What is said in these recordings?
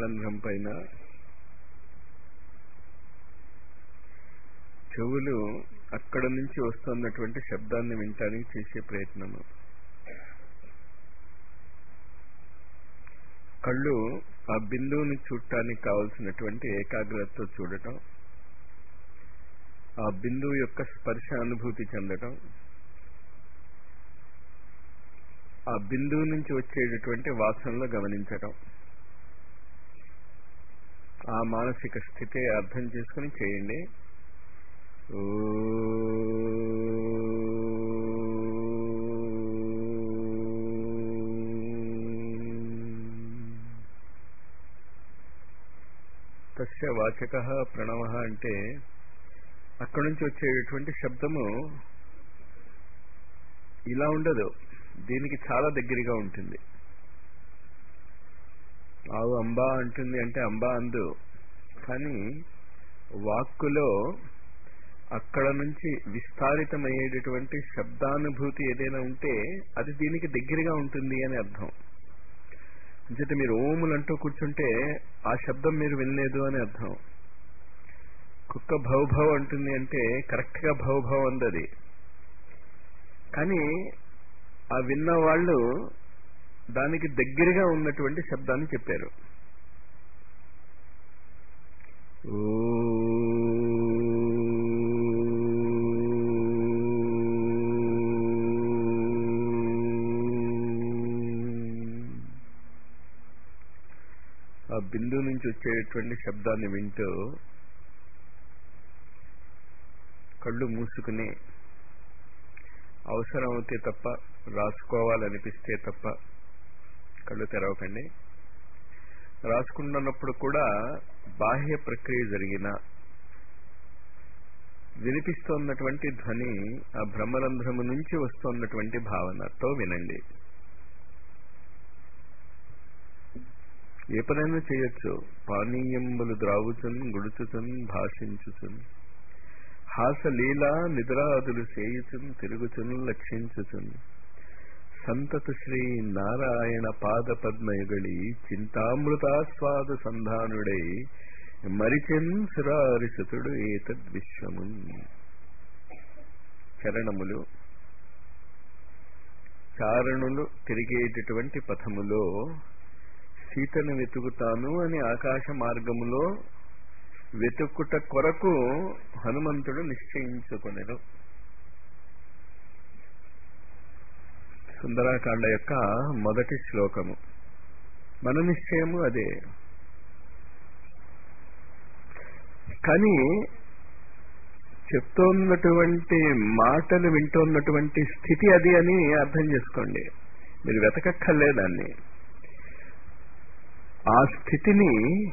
బ్రహ్మరంధ్రం పైన చెవులు అక్కడ నుంచి వస్తున్నటువంటి శబ్దాన్ని వినటానికి చేసే ప్రయత్నము కళ్ళు ఆ బిందువుని చూడటానికి కావలసినటువంటి ఏకాగ్రతతో చూడటం ఆ బిందువు యొక్క స్పర్శ అనుభూతి చెందటం ఆ బిందువు నుంచి వచ్చేటటువంటి వాసనలు గమనించటం ఆ మానసిక స్థితి అర్థం చేసుకుని చేయండి తస్య వాచక ప్రణవ అంటే అక్కడి నుంచి వచ్చేటటువంటి శబ్దము ఇలా ఉండదు దీనికి చాలా దగ్గరగా ఉంటుంది ఆవు అంబా అంటుంది అంటే అంబా అందు కానీ వాక్కులో అక్కడ నుంచి విస్తారితమయ్యేటటువంటి శబ్దానుభూతి ఏదైనా ఉంటే అది దీనికి దగ్గరగా ఉంటుంది అని అర్థం అంచేత మీరు ఓములు అంటూ కూర్చుంటే ఆ శబ్దం మీరు వినలేదు అని అర్థం కుక్క భౌభవ్ అంటుంది అంటే కరెక్ట్ గా భౌభవ్ అందది కానీ ఆ విన్న వాళ్ళు దానికి దగ్గరగా ఉన్నటువంటి శబ్దాన్ని చెప్పారు ఆ బిందువు నుంచి వచ్చేటువంటి శబ్దాన్ని వింటూ కళ్ళు మూసుకుని అవసరం అవుతే తప్ప రాసుకోవాలనిపిస్తే తప్ప కళ్ళు తెరవకండి రాసుకుంటున్నప్పుడు కూడా బాహ్య ప్రక్రియ జరిగిన వినిపిస్తోన్నటువంటి ధ్వని ఆ బ్రహ్మరంధ్రము నుంచి వస్తున్నటువంటి భావనతో వినండి ఏ పనైనా చేయొచ్చు పానీయంబులు ద్రావుచున్ గుడుచుచున్ భాషించుచున్ హాసలీలా నిద్రాదులు సేయుచున్ తిరుగుచున్ లక్షించుచున్ సంతత శ్రీ నారాయణ పాద పద్మయుగళి చింతామృతాస్వాద సంధానుడై మరిచెన్ సురారిసుతుడు ఏతద్విశ్వము చరణములు చారణులు తిరిగేటటువంటి పథములో సీతను వెతుకుతాను అని ఆకాశ మార్గములో వెతుకుట కొరకు హనుమంతుడు నిశ్చయించుకొనెను సుందరాకాండ యొక్క మొదటి శ్లోకము మన నిశ్చయము అదే కానీ చెప్తోన్నటువంటి మాటలు వింటున్నటువంటి స్థితి అది అని అర్థం చేసుకోండి మీరు వెతకక్కర్లేదాన్ని ఆ స్థితిని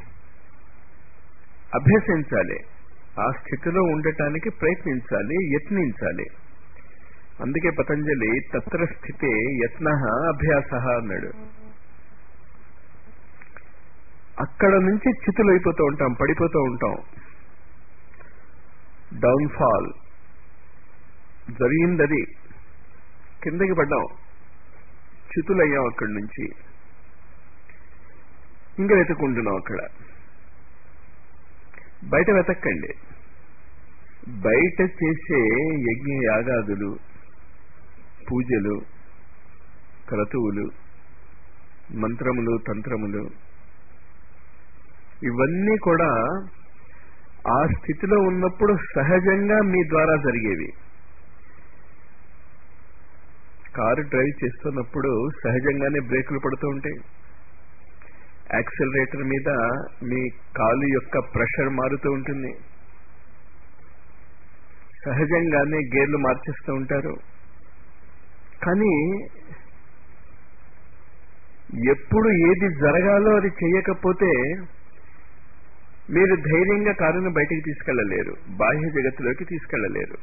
అభ్యసించాలి ఆ స్థితిలో ఉండటానికి ప్రయత్నించాలి యత్నించాలి అందుకే పతంజలి తత్ర స్థితే యత్న అభ్యాస అన్నాడు అక్కడ నుంచి చితులైపోతూ ఉంటాం పడిపోతూ ఉంటాం డౌన్ ఫాల్ జరిగిందది కిందకి పడ్డాం చితులయ్యాం అక్కడి నుంచి ఇంకా వెతుకుంటున్నాం అక్కడ బయట వెతక్కండి బయట చేసే యజ్ఞ యాగాదులు పూజలు క్రతువులు మంత్రములు తంత్రములు ఇవన్నీ కూడా ఆ స్థితిలో ఉన్నప్పుడు సహజంగా మీ ద్వారా జరిగేవి కారు డ్రైవ్ చేస్తున్నప్పుడు సహజంగానే బ్రేకులు పడుతూ ఉంటాయి యాక్సిలరేటర్ మీద మీ కాలు యొక్క ప్రెషర్ మారుతూ ఉంటుంది సహజంగానే గేర్లు మార్చేస్తూ ఉంటారు కానీ ఎప్పుడు ఏది జరగాలో అది చేయకపోతే మీరు ధైర్యంగా కారును బయటికి తీసుకెళ్లలేరు బాహ్య జగత్తులోకి తీసుకెళ్లలేరు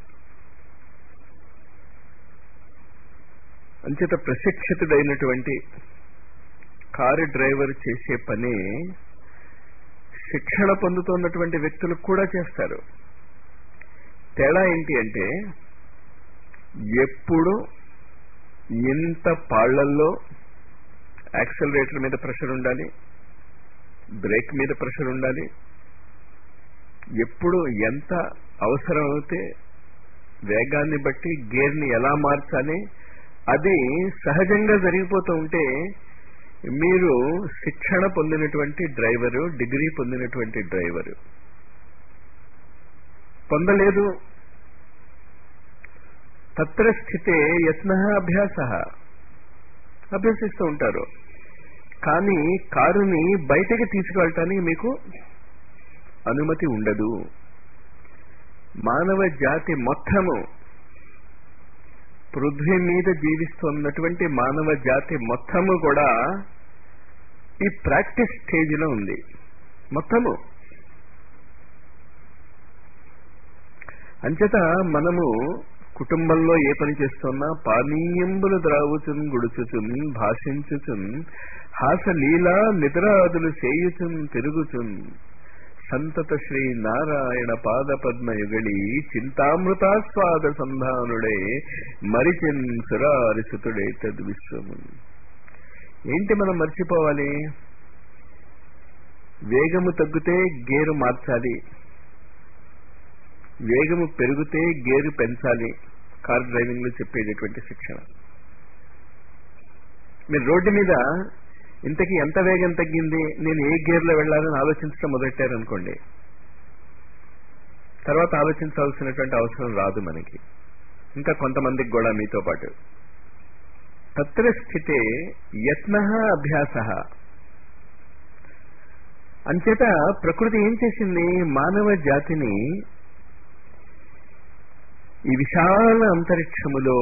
అంచేత ప్రశిక్షితుడైనటువంటి కారు డ్రైవర్ చేసే పని శిక్షణ పొందుతున్నటువంటి వ్యక్తులు కూడా చేస్తారు తేడా ఏంటి అంటే ఎప్పుడు ఎంత పాళ్లల్లో యాక్సలరేటర్ మీద ప్రెషర్ ఉండాలి బ్రేక్ మీద ప్రెషర్ ఉండాలి ఎప్పుడు ఎంత అవసరం అయితే వేగాన్ని బట్టి గేర్ని ఎలా మార్చాలి అది సహజంగా జరిగిపోతూ ఉంటే మీరు శిక్షణ పొందినటువంటి డ్రైవరు డిగ్రీ పొందినటువంటి డ్రైవరు పొందలేదు తత్ర స్థితే యత్న అభ్యాస అభ్యసిస్తూ ఉంటారు కానీ కారుని బయటకి తీసుకెళ్ళటానికి మీకు అనుమతి ఉండదు మానవ జాతి మొత్తము పృథ్వీ మీద జీవిస్తున్నటువంటి మానవ జాతి మొత్తము కూడా ఈ ప్రాక్టీస్ స్టేజ్లో ఉంది మొత్తము అంచేత మనము కుటుంబంలో ఏ పని చేస్తున్నా పానీయంబులు ద్రావుచున్ గుడుచుచున్ భాషించుచున్ హాస లీలా నిద్రాదులు చేయుచున్ తిరుగుచున్ సంతత శ్రీ నారాయణ పాద పద్మయుగళి చింతామృతాస్వాద సంధానుడే మరిచిన్ సురారిసుతుడే తద్విశ్వము ఏంటి మనం మర్చిపోవాలి వేగము తగ్గితే గేరు మార్చాలి వేగము పెరిగితే గేరు పెంచాలి కార్ డ్రైవింగ్ లో చెప్పేటటువంటి శిక్షణ మీరు రోడ్డు మీద ఇంతకీ ఎంత వేగం తగ్గింది నేను ఏ గేర్లో వెళ్ళాలని ఆలోచించడం మొదలెట్టారనుకోండి తర్వాత ఆలోచించాల్సినటువంటి అవసరం రాదు మనకి ఇంకా కొంతమందికి కూడా మీతో పాటు తత్ర స్థితే యత్న అభ్యాస అంచేత ప్రకృతి ఏం చేసింది మానవ జాతిని ఈ విశాల అంతరిక్షములో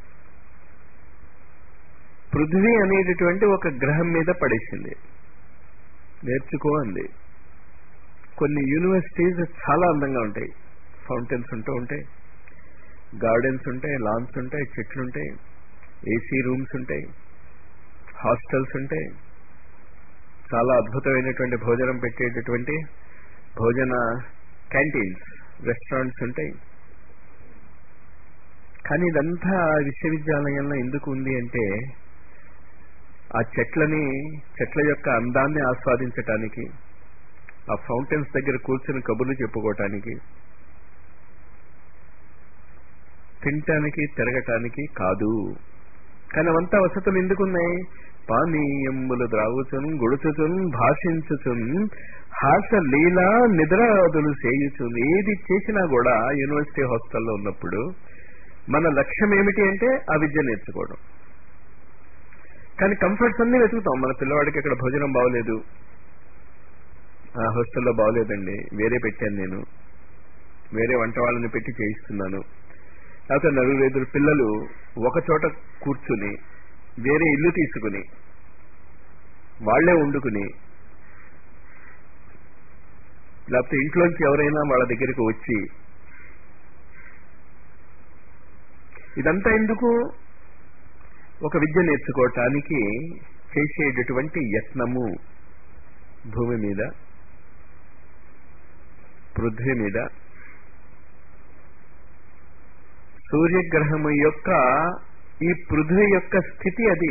పృథ్వీ అనేటటువంటి ఒక గ్రహం మీద పడేసింది నేర్చుకో అంది కొన్ని యూనివర్సిటీస్ చాలా అందంగా ఉంటాయి ఫౌంటైన్స్ ఉంటూ ఉంటాయి గార్డెన్స్ ఉంటాయి లాన్స్ ఉంటాయి చెట్లు ఉంటాయి ఏసీ రూమ్స్ ఉంటాయి హాస్టల్స్ ఉంటాయి చాలా అద్భుతమైనటువంటి భోజనం పెట్టేటటువంటి భోజన క్యాంటీన్స్ రెస్టారెంట్స్ ఉంటాయి కానీ ఇదంతా విశ్వవిద్యాలయంలో ఎందుకు ఉంది అంటే ఆ చెట్లని చెట్ల యొక్క అందాన్ని ఆస్వాదించటానికి ఆ ఫౌంటైన్స్ దగ్గర కూర్చుని కబుర్లు చెప్పుకోవటానికి తినటానికి తిరగటానికి కాదు కానీ అవంతా వసతులు ఎందుకున్నాయి పానీయములు ద్రావుచున్ గుడుచుచున్ భాషించుచున్ హాస లీలా నిద్రాదులు చేయుచున్ ఏది చేసినా కూడా యూనివర్సిటీ హాస్టల్లో ఉన్నప్పుడు మన లక్ష్యం ఏమిటి అంటే ఆ విద్య నేర్చుకోవడం కానీ కంఫర్ట్స్ అన్ని వెతుకుతాం మన పిల్లవాడికి ఇక్కడ భోజనం బాగోలేదు ఆ హాస్టల్లో బాగోలేదండి వేరే పెట్టాను నేను వేరే వంట వాళ్ళని పెట్టి చేయిస్తున్నాను లేకపోతే నలుగురు పిల్లలు ఒక చోట కూర్చుని వేరే ఇల్లు తీసుకుని వాళ్లే వండుకుని లేకపోతే ఇంట్లోంచి ఎవరైనా వాళ్ళ దగ్గరికి వచ్చి ఇదంతా ఎందుకు ఒక విద్య నేర్చుకోవటానికి చేసేటటువంటి యత్నము భూమి మీద పృథ్వీ మీద సూర్యగ్రహము యొక్క ఈ పృథ్వీ యొక్క స్థితి అది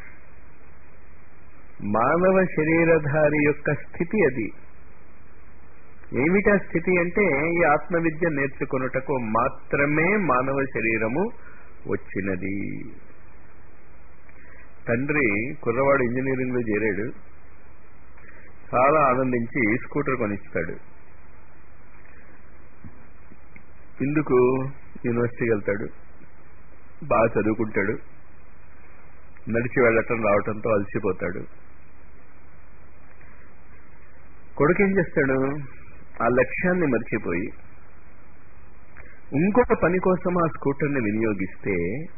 మానవ శరీరధారి యొక్క స్థితి అది ఏమిటా స్థితి అంటే ఈ ఆత్మవిద్య నేర్చుకొనుటకు మాత్రమే మానవ శరీరము వచ్చినది తండ్రి కుర్రవాడు ఇంజనీరింగ్ లో చేరాడు చాలా ఆనందించి స్కూటర్ కొనిస్తాడు ఇందుకు యూనివర్సిటీకి వెళ్తాడు బాగా చదువుకుంటాడు నడిచి వెళ్ళటం రావటంతో అలసిపోతాడు కొడుకు ఏం చేస్తాడు ఆ లక్ష్యాన్ని మర్చిపోయి ఇంకొక పని కోసం ఆ స్కూటర్ని వినియోగిస్తే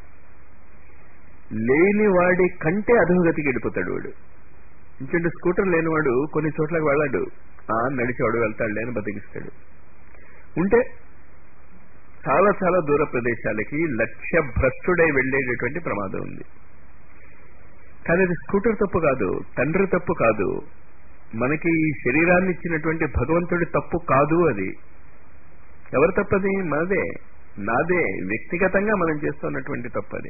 లేని వాడి కంటే అధోగతికి వెళ్ళిపోతాడు వాడు ఎందుకంటే స్కూటర్ లేనివాడు కొన్ని చోట్లకు వెళ్ళాడు ఆ నడిచేవాడు వెళ్తాడు అని బతికిస్తాడు ఉంటే చాలా చాలా దూర ప్రదేశాలకి లక్ష్య భ్రష్టుడై వెళ్లేటటువంటి ప్రమాదం ఉంది కానీ అది స్కూటర్ తప్పు కాదు తండ్రి తప్పు కాదు మనకి ఈ శరీరాన్ని ఇచ్చినటువంటి భగవంతుడి తప్పు కాదు అది ఎవరి తప్పది మనదే నాదే వ్యక్తిగతంగా మనం చేస్తున్నటువంటి తప్పది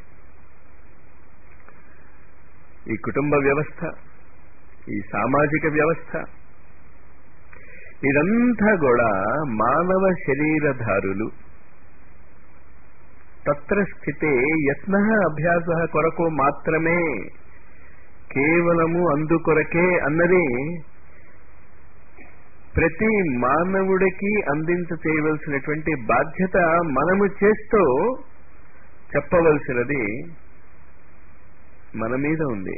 ఈ కుటుంబ వ్యవస్థ ఈ సామాజిక వ్యవస్థ ఇదంతా కూడా మానవ శరీరధారులు తత్ర స్థితే యత్న అభ్యాస కొరకు మాత్రమే కేవలము అందుకొరకే అన్నది ప్రతి మానవుడికి అందించ చేయవలసినటువంటి బాధ్యత మనము చేస్తూ చెప్పవలసినది మన మీద ఉంది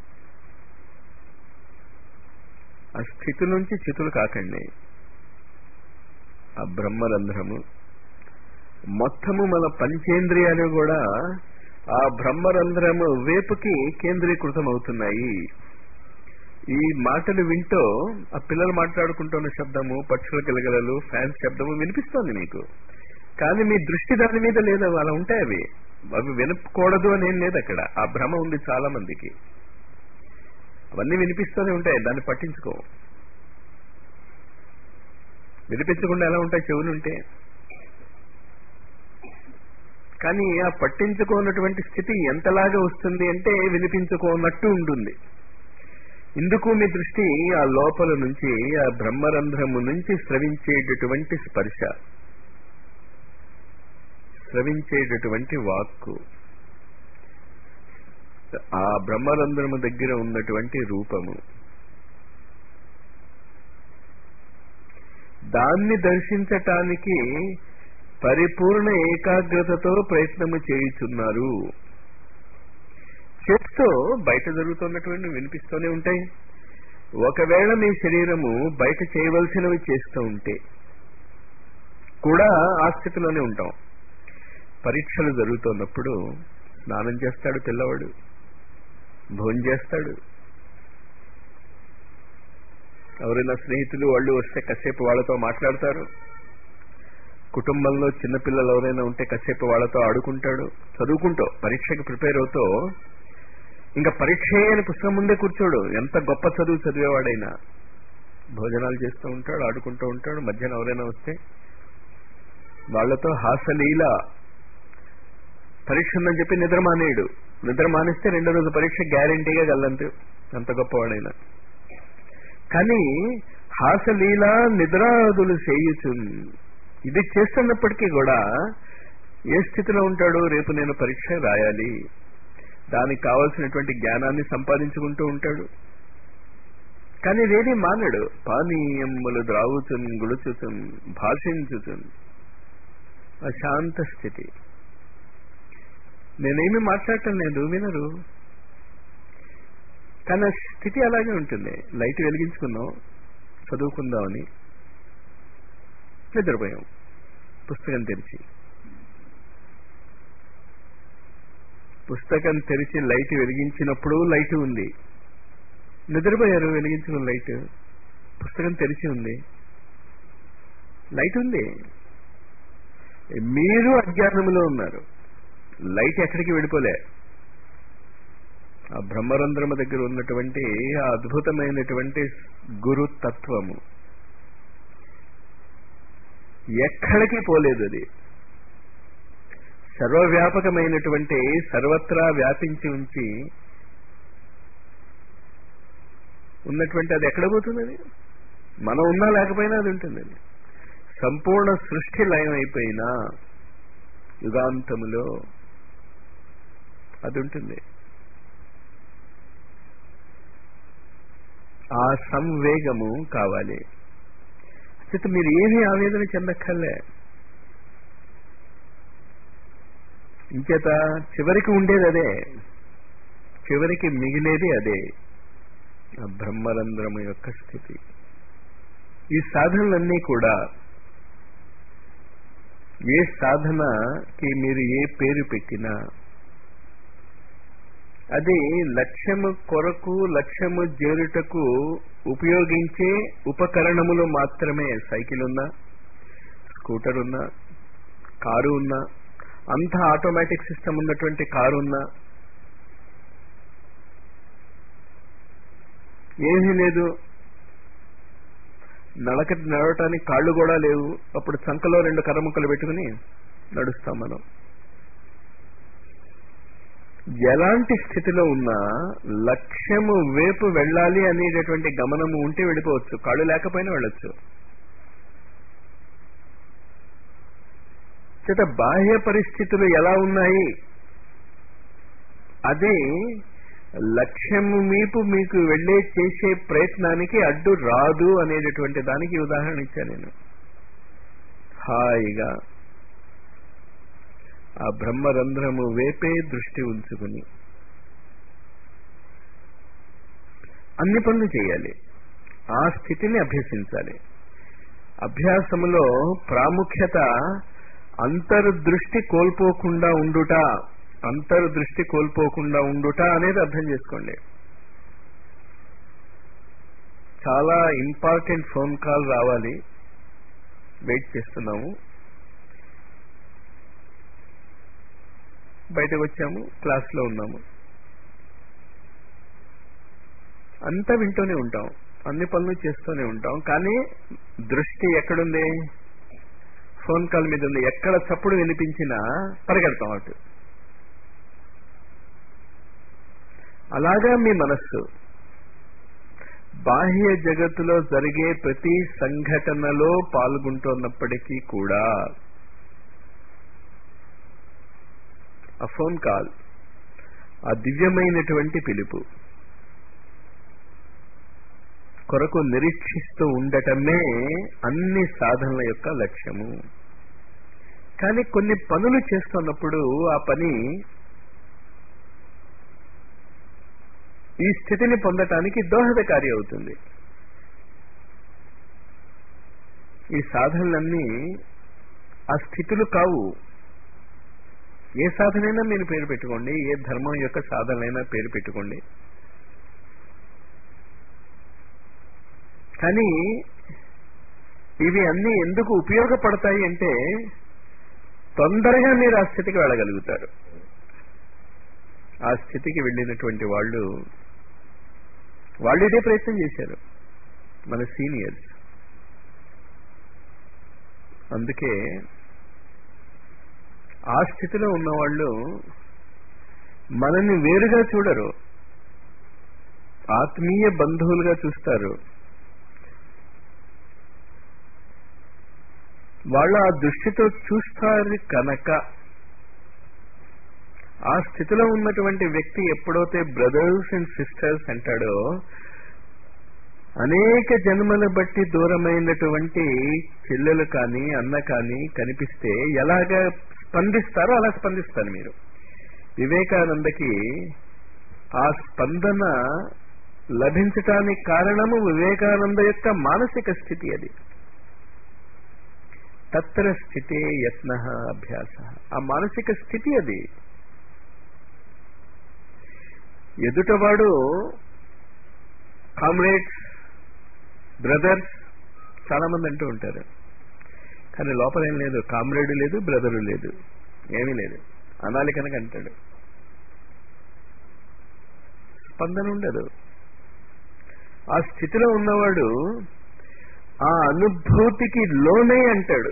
ఆ స్థితి నుంచి చితులు కాకండి ఆ బ్రహ్మరంధ్రము మొత్తము మన పంచేంద్రియాలు కూడా ఆ బ్రహ్మరంధ్రము వేపుకి కేంద్రీకృతం అవుతున్నాయి ఈ మాటలు వింటూ ఆ పిల్లలు మాట్లాడుకుంటున్న శబ్దము పక్షుల గిలగలలు ఫ్యాన్స్ శబ్దము వినిపిస్తోంది మీకు కానీ మీ దృష్టి దాని మీద లేదు అలా ఉంటాయి అవి అవి వినకూడదు అని ఏం లేదు అక్కడ ఆ భ్రమ ఉంది చాలా మందికి అవన్నీ వినిపిస్తూనే ఉంటాయి దాన్ని పట్టించుకో వినిపించకుండా ఎలా ఉంటాయి చెవులు ఉంటే కానీ ఆ పట్టించుకోనటువంటి స్థితి ఎంతలాగా వస్తుంది అంటే వినిపించుకోనట్టు ఉంటుంది ఇందుకు మీ దృష్టి ఆ లోపల నుంచి ఆ బ్రహ్మరంధ్రము నుంచి స్రవించేటటువంటి స్పర్శ స్రవించేటటువంటి వాక్కు ఆ బ్రహ్మరంధ్రము దగ్గర ఉన్నటువంటి రూపము దాన్ని దర్శించటానికి పరిపూర్ణ ఏకాగ్రతతో ప్రయత్నము చేయుచున్నారు చేస్తూ బయట జరుగుతున్నటువంటి వినిపిస్తూనే ఉంటాయి ఒకవేళ మీ శరీరము బయట చేయవలసినవి చేస్తూ ఉంటే కూడా ఆ స్థితిలోనే ఉంటాం పరీక్షలు జరుగుతున్నప్పుడు స్నానం చేస్తాడు పిల్లవాడు భోజనం చేస్తాడు ఎవరైనా స్నేహితులు వాళ్ళు వస్తే కాసేపు వాళ్ళతో మాట్లాడతారు కుటుంబంలో చిన్నపిల్లలు ఎవరైనా ఉంటే కాసేపు వాళ్ళతో ఆడుకుంటాడు చదువుకుంటూ పరీక్షకి ప్రిపేర్ అవుతూ ఇంకా పరీక్ష అని పుస్తకం ముందే కూర్చోడు ఎంత గొప్ప చదువు చదివేవాడైనా భోజనాలు చేస్తూ ఉంటాడు ఆడుకుంటూ ఉంటాడు మధ్యాహ్నం ఎవరైనా వస్తే వాళ్లతో హాసలీల పరీక్ష ఉందని చెప్పి నిద్ర మానేయడు నిద్ర మానేస్తే రెండో రోజు పరీక్ష గ్యారంటీగా గల్లంతు ఎంత గొప్పవాడైనా కానీ హాసలీల నిద్రాదులు చేయుచు ఇది చేస్తున్నప్పటికీ కూడా ఏ స్థితిలో ఉంటాడు రేపు నేను పరీక్ష రాయాలి దానికి కావలసినటువంటి జ్ఞానాన్ని సంపాదించుకుంటూ ఉంటాడు కానీ ఇదేది మానడు పానీయములు ద్రావుచున్ గుడుచుచున్ భాషించుచున్ అశాంత స్థితి నేనేమి మాట్లాడటం లేదు వినరు కానీ ఆ స్థితి అలాగే ఉంటుంది లైట్ వెలిగించుకున్నాం చదువుకుందామని నిద్రపోయాం పుస్తకం తెరిచి పుస్తకం తెరిచి లైట్ వెలిగించినప్పుడు లైట్ ఉంది నిద్రపోయారు వెలిగించుకున్న లైట్ పుస్తకం తెరిచి ఉంది లైట్ ఉంది మీరు అజ్ఞానములో ఉన్నారు లైట్ ఎక్కడికి వెళ్ళిపోలే ఆ బ్రహ్మరంధ్రమ దగ్గర ఉన్నటువంటి ఆ అద్భుతమైనటువంటి గురుతత్వము ఎక్కడికి పోలేదు అది సర్వవ్యాపకమైనటువంటి సర్వత్రా వ్యాపించి ఉంచి ఉన్నటువంటి అది ఎక్కడ పోతుంది అది మనం ఉన్నా లేకపోయినా అది ఉంటుంది అది సంపూర్ణ సృష్టి లయం అయిపోయినా యుగాంతములో అది ఉంటుంది ఆ సంవేగము కావాలి చేత మీరు ఏమీ ఆవేదన చెందక్కర్లే ఇంచేత చివరికి ఉండేది అదే చివరికి మిగిలేది అదే ఆ బ్రహ్మరంధ్రము యొక్క స్థితి ఈ సాధనలన్నీ కూడా ఏ సాధనకి మీరు ఏ పేరు పెట్టినా అది లక్ష్యము కొరకు లక్ష్యము చేరుటకు ఉపయోగించే ఉపకరణములు మాత్రమే సైకిల్ ఉన్నా స్కూటర్ ఉన్నా కారు ఉన్నా అంత ఆటోమేటిక్ సిస్టమ్ ఉన్నటువంటి కారు ఉన్నా ఏమీ లేదు నడక నడవటానికి కాళ్ళు కూడా లేవు అప్పుడు చంకలో రెండు కర్రముక్కలు పెట్టుకుని నడుస్తాం మనం ఎలాంటి స్థితిలో ఉన్నా లక్ష్యము వైపు వెళ్ళాలి అనేటటువంటి గమనము ఉంటే వెళ్ళిపోవచ్చు కాళ్ళు లేకపోయినా వెళ్ళొచ్చు చేత బాహ్య పరిస్థితులు ఎలా ఉన్నాయి అది లక్ష్యము మీపు మీకు వెళ్ళే చేసే ప్రయత్నానికి అడ్డు రాదు అనేటటువంటి దానికి ఉదాహరణ ఇచ్చాను నేను హాయిగా ఆ బ్రహ్మరంధ్రము వేపే దృష్టి ఉంచుకుని అన్ని పనులు చేయాలి ఆ స్థితిని అభ్యసించాలి అభ్యాసములో ప్రాముఖ్యత అంతర్దృష్టి కోల్పోకుండా ఉండుట అంతర్దృష్టి కోల్పోకుండా ఉండుట అనేది అర్థం చేసుకోండి చాలా ఇంపార్టెంట్ ఫోన్ కాల్ రావాలి వెయిట్ చేస్తున్నాము బయటకు వచ్చాము క్లాస్లో ఉన్నాము అంతా వింటూనే ఉంటాం అన్ని పనులు చేస్తూనే ఉంటాం కానీ దృష్టి ఎక్కడుంది ఫోన్ కాల్ మీద ఉంది ఎక్కడ చప్పుడు వినిపించినా పరిగెడతాం అటు అలాగా మీ మనస్సు బాహ్య జగత్తులో జరిగే ప్రతి సంఘటనలో పాల్గొంటున్నప్పటికీ కూడా ఆ ఫోన్ కాల్ ఆ దివ్యమైనటువంటి పిలుపు కొరకు నిరీక్షిస్తూ ఉండటమే అన్ని సాధనల యొక్క లక్ష్యము కానీ కొన్ని పనులు చేస్తున్నప్పుడు ఆ పని ఈ స్థితిని పొందటానికి దోహదకారి అవుతుంది ఈ సాధనలన్నీ ఆ స్థితులు కావు ఏ సాధనైనా మీరు పేరు పెట్టుకోండి ఏ ధర్మం యొక్క సాధనైనా పేరు పెట్టుకోండి కానీ ఇవి అన్నీ ఎందుకు ఉపయోగపడతాయి అంటే తొందరగా మీరు ఆ స్థితికి వెళ్ళగలుగుతారు ఆ స్థితికి వెళ్ళినటువంటి వాళ్ళు వాళ్ళు ఇదే ప్రయత్నం చేశారు మన సీనియర్స్ అందుకే ఆ స్థితిలో ఉన్నవాళ్ళు మనల్ని వేరుగా చూడరు ఆత్మీయ బంధువులుగా చూస్తారు వాళ్ళు ఆ దృష్టితో చూస్తారు కనుక ఆ స్థితిలో ఉన్నటువంటి వ్యక్తి ఎప్పుడైతే బ్రదర్స్ అండ్ సిస్టర్స్ అంటాడో అనేక జన్మల బట్టి దూరమైనటువంటి చెల్లెలు కానీ అన్న కానీ కనిపిస్తే ఎలాగ స్పందిస్తారో అలా స్పందిస్తారు మీరు వివేకానందకి ఆ స్పందన లభించటానికి కారణము వివేకానంద యొక్క మానసిక స్థితి అది తత్ర స్థితే యత్న అభ్యాస ఆ మానసిక స్థితి అది ఎదుటవాడు కామ్రేడ్స్ బ్రదర్స్ చాలా మంది అంటూ ఉంటారు కానీ లోపల ఏం లేదు కామ్రేడ్ లేదు బ్రదరు లేదు ఏమీ లేదు అనాలి కనుక అంటాడు స్పందన ఉండదు ఆ స్థితిలో ఉన్నవాడు ఆ అనుభూతికి లోనే అంటాడు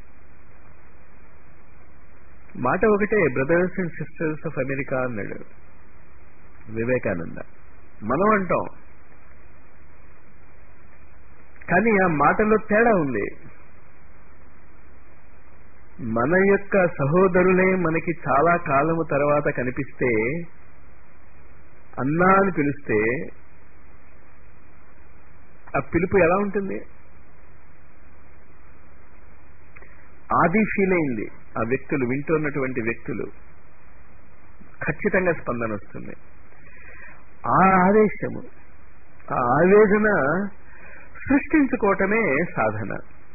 మాట ఒకటే brothers and sisters of America అన్నాడు వివేకానంద మనం అంటాం కానీ ఆ మాటలో తేడా ఉంది మన యొక్క సహోదరులే మనకి చాలా కాలము తర్వాత కనిపిస్తే అన్నా అని పిలిస్తే ఆ పిలుపు ఎలా ఉంటుంది ఆది ఫీల్ అయింది ఆ వ్యక్తులు వింటున్నటువంటి వ్యక్తులు ఖచ్చితంగా స్పందన వస్తుంది ఆ ఆవేశము ఆ ఆవేదన సృష్టించుకోవటమే సాధన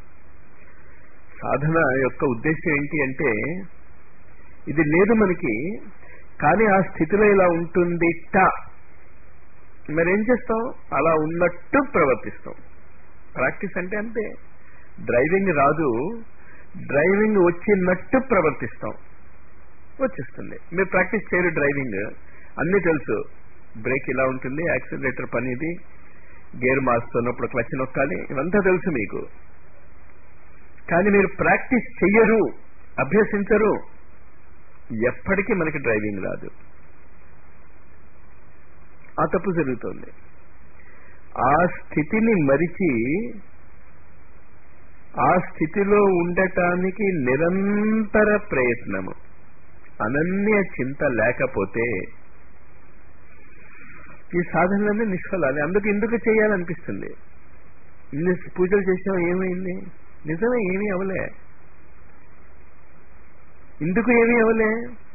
సాధన యొక్క ఉద్దేశం ఏంటి అంటే ఇది లేదు మనకి కానీ ఆ స్థితిలో ఇలా ఉంటుంది టా మరేం చేస్తాం అలా ఉన్నట్టు ప్రవర్తిస్తాం ప్రాక్టీస్ అంటే అంతే డ్రైవింగ్ రాదు డ్రైవింగ్ వచ్చినట్టు ప్రవర్తిస్తాం వచ్చేస్తుంది మీరు ప్రాక్టీస్ చేయరు డ్రైవింగ్ అన్నీ తెలుసు బ్రేక్ ఇలా ఉంటుంది యాక్సిలరేటర్ పని ఇది గేర్ మారుస్తున్నప్పుడు క్లచ్ నొక్కాలి ఇవంతా తెలుసు మీకు కానీ మీరు ప్రాక్టీస్ చెయ్యరు అభ్యసించరు ఎప్పటికీ మనకి డ్రైవింగ్ రాదు ఆ తప్పు జరుగుతుంది ఆ స్థితిని మరిచి ఆ స్థితిలో ఉండటానికి నిరంతర ప్రయత్నము అనన్య చింత లేకపోతే ఈ సాధనలన్నీ నిష్ఫలాలి అందుకు ఎందుకు చేయాలనిపిస్తుంది ఇన్ని పూజలు చేసాం ఏమైంది నిజమే ఏమీ అవలే ఎందుకు ఏమీ అవలే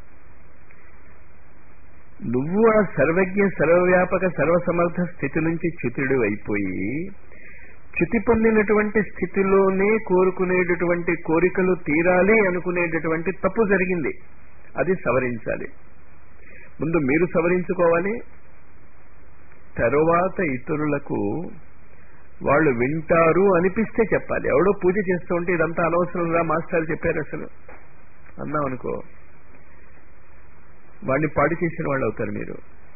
నువ్వు ఆ సర్వజ్ఞ సర్వవ్యాపక సర్వసమర్థ స్థితి నుంచి చ్యుతుడు అయిపోయి చ్యుతి పొందినటువంటి స్థితిలోనే కోరుకునేటటువంటి కోరికలు తీరాలి అనుకునేటటువంటి తప్పు జరిగింది అది సవరించాలి ముందు మీరు సవరించుకోవాలి తరువాత ఇతరులకు వాళ్ళు వింటారు అనిపిస్తే చెప్పాలి ఎవడో పూజ చేస్తూ ఉంటే ఇదంతా అనవసరంగా మాస్టర్లు చెప్పారు అసలు అన్నాం అనుకో వాడిని పాడు చేసిన వాళ్ళు అవుతారు మీరు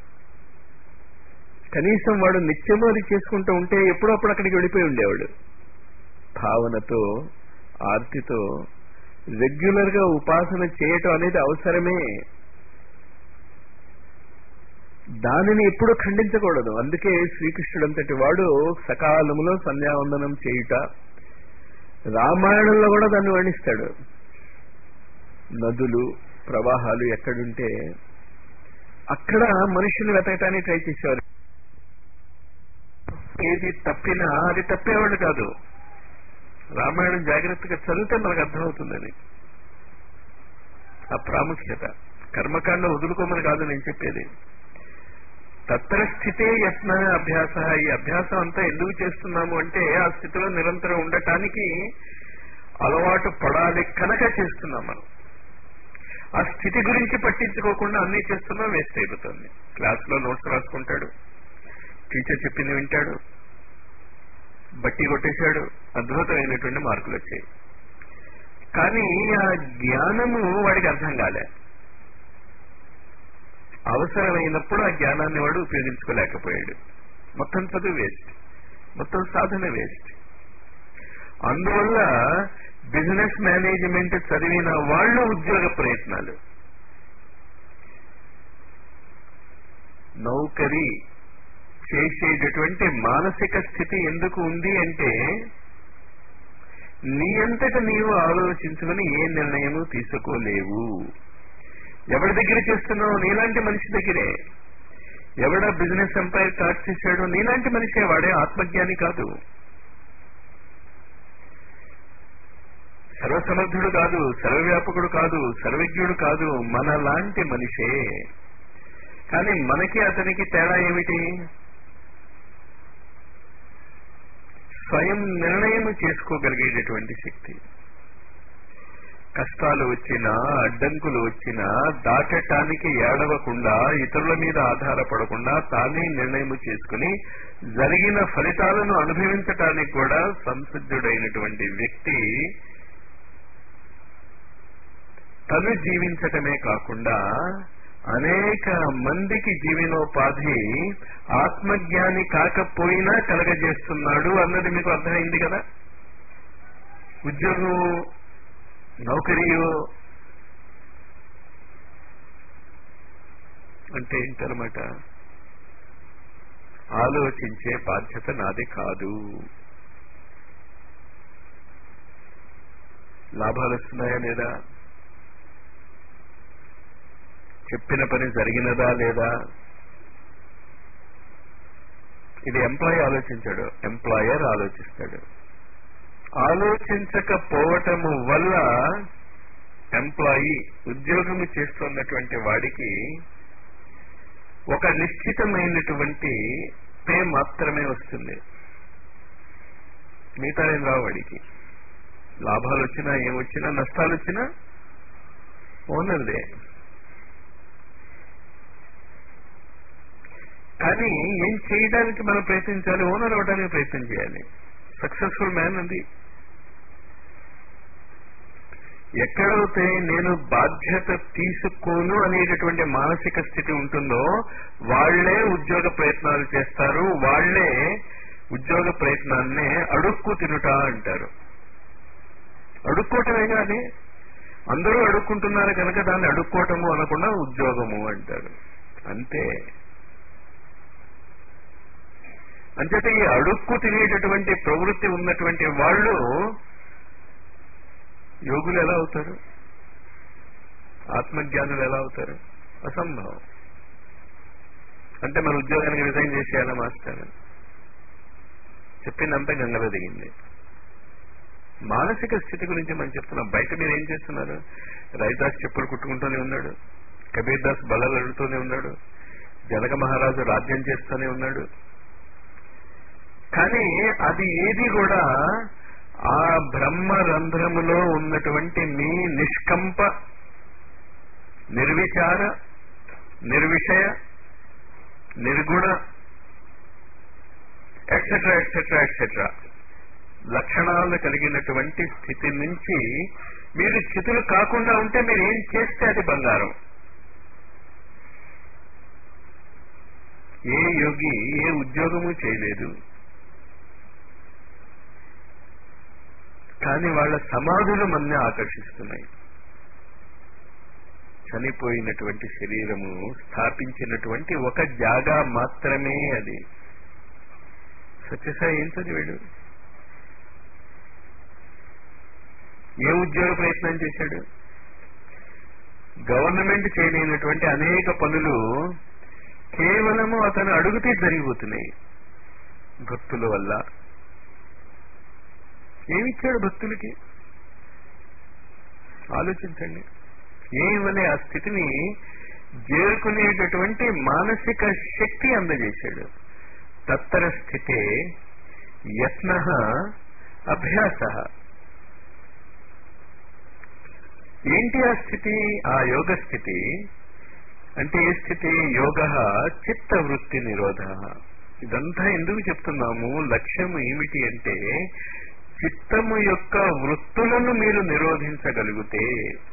కనీసం వాడు నిత్యము అది చేసుకుంటూ ఉంటే ఎప్పుడప్పుడు అక్కడికి వెళ్ళిపోయి ఉండేవాడు భావనతో ఆర్తితో రెగ్యులర్ గా ఉపాసన చేయటం అనేది అవసరమే దానిని ఎప్పుడు ఖండించకూడదు అందుకే శ్రీకృష్ణుడు అంతటి వాడు సకాలములో సంధ్యావందనం చేయుట రామాయణంలో కూడా దాన్ని వర్ణిస్తాడు నదులు ప్రవాహాలు ఎక్కడుంటే అక్కడ మనుషుని వెతకటానికి ట్రై చేసేవారు ఏది తప్పినా అది తప్పేవాడు కాదు రామాయణం జాగ్రత్తగా చదివితే మనకు అర్థమవుతుందని ఆ ప్రాముఖ్యత కర్మకాండ వదులుకోమని కాదు నేను చెప్పేది తత్ర స్థితే యత్న అభ్యాస ఈ అభ్యాసం అంతా ఎందుకు చేస్తున్నాము అంటే ఆ స్థితిలో నిరంతరం ఉండటానికి అలవాటు పడాలి కనుక చేస్తున్నాం మనం ఆ స్థితి గురించి పట్టించుకోకుండా అన్ని చేస్తున్నా వేస్ట్ అయిపోతుంది క్లాస్ లో నోట్స్ రాసుకుంటాడు టీచర్ చెప్పింది వింటాడు బట్టి కొట్టేశాడు అద్భుతమైనటువంటి మార్కులు వచ్చాయి కానీ ఆ జ్ఞానము వాడికి అర్థం కాలే అవసరమైనప్పుడు ఆ జ్ఞానాన్ని వాడు ఉపయోగించుకోలేకపోయాడు మొత్తం చదువు వేస్ట్ మొత్తం సాధన వేస్ట్ అందువల్ల బిజినెస్ మేనేజ్మెంట్ చదివిన వాళ్ళు ఉద్యోగ ప్రయత్నాలు నౌకరీ చేసేటటువంటి మానసిక స్థితి ఎందుకు ఉంది అంటే నీ అంతట నీవు ఆలోచించుకుని ఏ నిర్ణయము తీసుకోలేవు ఎవరి దగ్గర చేస్తున్నావు నీలాంటి మనిషి దగ్గరే ఎవడ బిజినెస్ ఎంపైర్ స్టార్ట్ చేశాడో నీలాంటి మనిషే వాడే ఆత్మజ్ఞాని కాదు సర్వసమర్థుడు కాదు సర్వవ్యాపకుడు కాదు సర్వజ్ఞుడు కాదు మనలాంటి మనిషే కానీ మనకి అతనికి తేడా ఏమిటి స్వయం నిర్ణయం చేసుకోగలిగేటటువంటి శక్తి కష్టాలు వచ్చినా అడ్డంకులు వచ్చినా దాటటానికి ఏడవకుండా ఇతరుల మీద ఆధారపడకుండా తానే నిర్ణయం చేసుకుని జరిగిన ఫలితాలను అనుభవించటానికి కూడా సంసిద్ధుడైనటువంటి వ్యక్తి తను జీవించటమే కాకుండా అనేక మందికి జీవనోపాధి ఆత్మజ్ఞాని కాకపోయినా కలగజేస్తున్నాడు అన్నది మీకు అర్థమైంది కదా ఉద్యోగం నౌకరియో అంటే ఏంటనమాట ఆలోచించే బాధ్యత నాది కాదు లాభాలు వస్తున్నాయా లేదా చెప్పిన పని జరిగినదా లేదా ఇది ఎంప్లాయీ ఆలోచించాడు ఎంప్లాయర్ ఆలోచిస్తాడు ఆలోచించకపోవటము వల్ల ఎంప్లాయీ ఉద్యోగము చేస్తున్నటువంటి వాడికి ఒక నిశ్చితమైనటువంటి పే మాత్రమే వస్తుంది మిగతా ఏం రావు వాడికి లాభాలు వచ్చినా ఏమొచ్చినా నష్టాలు వచ్చినా ఓనర్దే కానీ ఏం చేయడానికి మనం ప్రయత్నించాలి ఓనర్ అవడానికి ప్రయత్నం చేయాలి సక్సెస్ఫుల్ మ్యాన్ అది ఎక్కడైతే నేను బాధ్యత తీసుకోను అనేటటువంటి మానసిక స్థితి ఉంటుందో వాళ్లే ఉద్యోగ ప్రయత్నాలు చేస్తారు వాళ్లే ఉద్యోగ ప్రయత్నాన్నే అడుక్కు తినుట అంటారు అడుక్కోవటమే కానీ అందరూ అడుక్కుంటున్నారు కనుక దాన్ని అడుక్కోవటము అనకుండా ఉద్యోగము అంటారు అంతే అంచేత ఈ అడుక్కు తినేటటువంటి ప్రవృత్తి ఉన్నటువంటి వాళ్ళు యోగులు ఎలా అవుతారు ఆత్మజ్ఞానులు ఎలా అవుతారు అసంభవం అంటే మన ఉద్యోగానికి రిజైన్ చేసేయాలా మాస్టర్ చెప్పిందంతా గంగలో దిగింది మానసిక స్థితి గురించి మనం చెప్తున్నాం బయట మీరు ఏం చేస్తున్నారు రైదాస్ చెప్పులు కుట్టుకుంటూనే ఉన్నాడు కబీర్ దాస్ బలలు అడుగుతూనే ఉన్నాడు జనక మహారాజు రాజ్యం చేస్తూనే ఉన్నాడు కానీ అది ఏది కూడా ఆ బ్రహ్మ రంధ్రములో ఉన్నటువంటి మీ నిష్కంప నిర్విచార నిర్విషయ నిర్గుణ ఎట్సెట్రా ఎట్సెట్రా ఎట్సెట్రా లక్షణాలు కలిగినటువంటి స్థితి నుంచి మీరు స్థితులు కాకుండా ఉంటే మీరు ఏం చేస్తే అది బంగారం ఏ యోగి ఏ ఉద్యోగము చేయలేదు కానీ వాళ్ళ సమాధులు మన్నే ఆకర్షిస్తున్నాయి చనిపోయినటువంటి శరీరము స్థాపించినటువంటి ఒక జాగా మాత్రమే అది సత్యసాయి ఏం చదివాడు ఏ ఉద్యోగ ప్రయత్నం చేశాడు గవర్నమెంట్ చేయలేనటువంటి అనేక పనులు కేవలము అతను అడుగుతే జరిగిపోతున్నాయి భక్తుల వల్ల ఏమిచ్చాడు భక్తులకి ఆలోచించండి ఏమనే ఆ స్థితిని చేరుకునేటటువంటి మానసిక శక్తి అందజేశాడు తత్తర స్థితే యత్న అభ్యాస ఏంటి ఆ స్థితి ఆ యోగ స్థితి అంటే ఏ స్థితి యోగ చిత్త వృత్తి నిరోధ ఇదంతా ఎందుకు చెప్తున్నాము లక్ష్యం ఏమిటి అంటే చిత్తము యొక్క వృత్తులను మీరు నిరోధించగలిగితే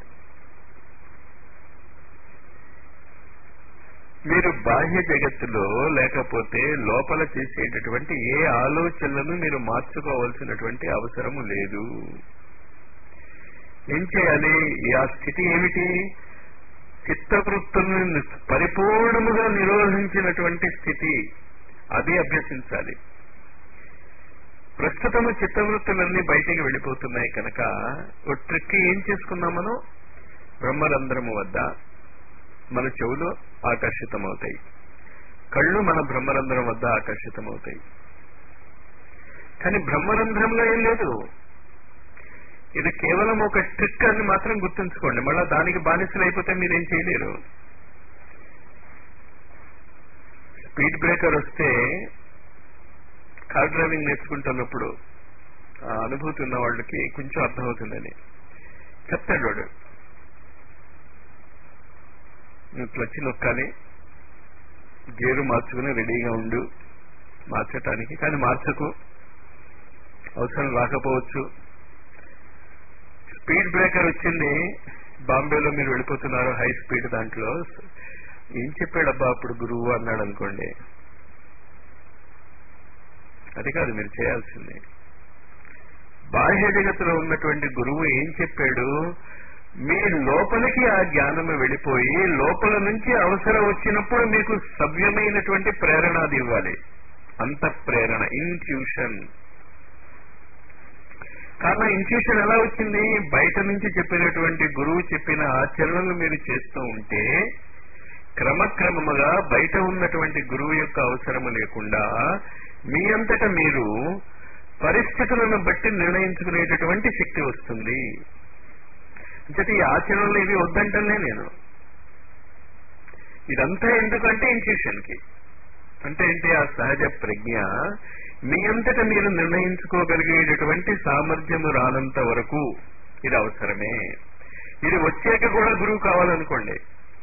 మీరు బాహ్య జగత్తులో లేకపోతే లోపల చేసేటటువంటి ఏ ఆలోచనలను మీరు మార్చుకోవాల్సినటువంటి అవసరము లేదు ఏం చేయాలి ఆ స్థితి ఏమిటి చిత్తవృత్తులను పరిపూర్ణముగా నిరోధించినటువంటి స్థితి అది అభ్యసించాలి ప్రస్తుతము చిత్తవృత్తులన్నీ బయటికి వెళ్ళిపోతున్నాయి కనుక ఒక ట్రిక్ ఏం చేసుకున్నాం మనం బ్రహ్మరంధ్రము వద్ద మన చెవులు ఆకర్షితమవుతాయి కళ్ళు మన బ్రహ్మరంధ్రం వద్ద ఆకర్షితమవుతాయి కానీ బ్రహ్మరంధ్రంలో ఏం లేదు ఇది కేవలం ఒక ట్రిక్ అని మాత్రం గుర్తుంచుకోండి మళ్ళా దానికి బానిసలు అయిపోతే మీరేం చేయలేరు స్పీడ్ బ్రేకర్ వస్తే కార్ డ్రైవింగ్ నేర్చుకుంటున్నప్పుడు ఆ అనుభూతి ఉన్న వాళ్ళకి కొంచెం అర్థమవుతుందని చెప్తాడు వాడు నువ్వు క్లచ్ నొక్కాలి గేరు మార్చుకుని రెడీగా ఉండు మార్చటానికి కానీ మార్చకు అవసరం రాకపోవచ్చు స్పీడ్ బ్రేకర్ వచ్చింది బాంబేలో మీరు వెళ్ళిపోతున్నారు హై స్పీడ్ దాంట్లో ఏం చెప్పాడబ్బా అప్పుడు గురువు అన్నాడు అనుకోండి అది కాదు మీరు చేయాల్సింది బాహ్య జగత్తులో ఉన్నటువంటి గురువు ఏం చెప్పాడు మీ లోపలికి ఆ జ్ఞానము వెళ్ళిపోయి లోపల నుంచి అవసరం వచ్చినప్పుడు మీకు సవ్యమైనటువంటి ప్రేరణ అది ఇవ్వాలి అంత ప్రేరణ ఇన్ట్యూషన్ కారణం ఇన్ట్యూషన్ ఎలా వచ్చింది బయట నుంచి చెప్పినటువంటి గురువు చెప్పిన ఆచరణలు మీరు చేస్తూ ఉంటే క్రమక్రమముగా బయట ఉన్నటువంటి గురువు యొక్క అవసరము లేకుండా మీ అంతటా మీరు పరిస్థితులను బట్టి నిర్ణయించుకునేటటువంటి శక్తి వస్తుంది అంటే ఈ ఆచరణలు ఇవి వద్దంటనే నేను ఇదంతా ఎందుకంటే ఇన్ట్యూషన్ కి అంటే ఏంటి ఆ సహజ ప్రజ్ఞ మీ అంతటా మీరు నిర్ణయించుకోగలిగేటటువంటి సామర్థ్యము రానంత వరకు ఇది అవసరమే ఇది వచ్చాక కూడా గురువు కావాలనుకోండి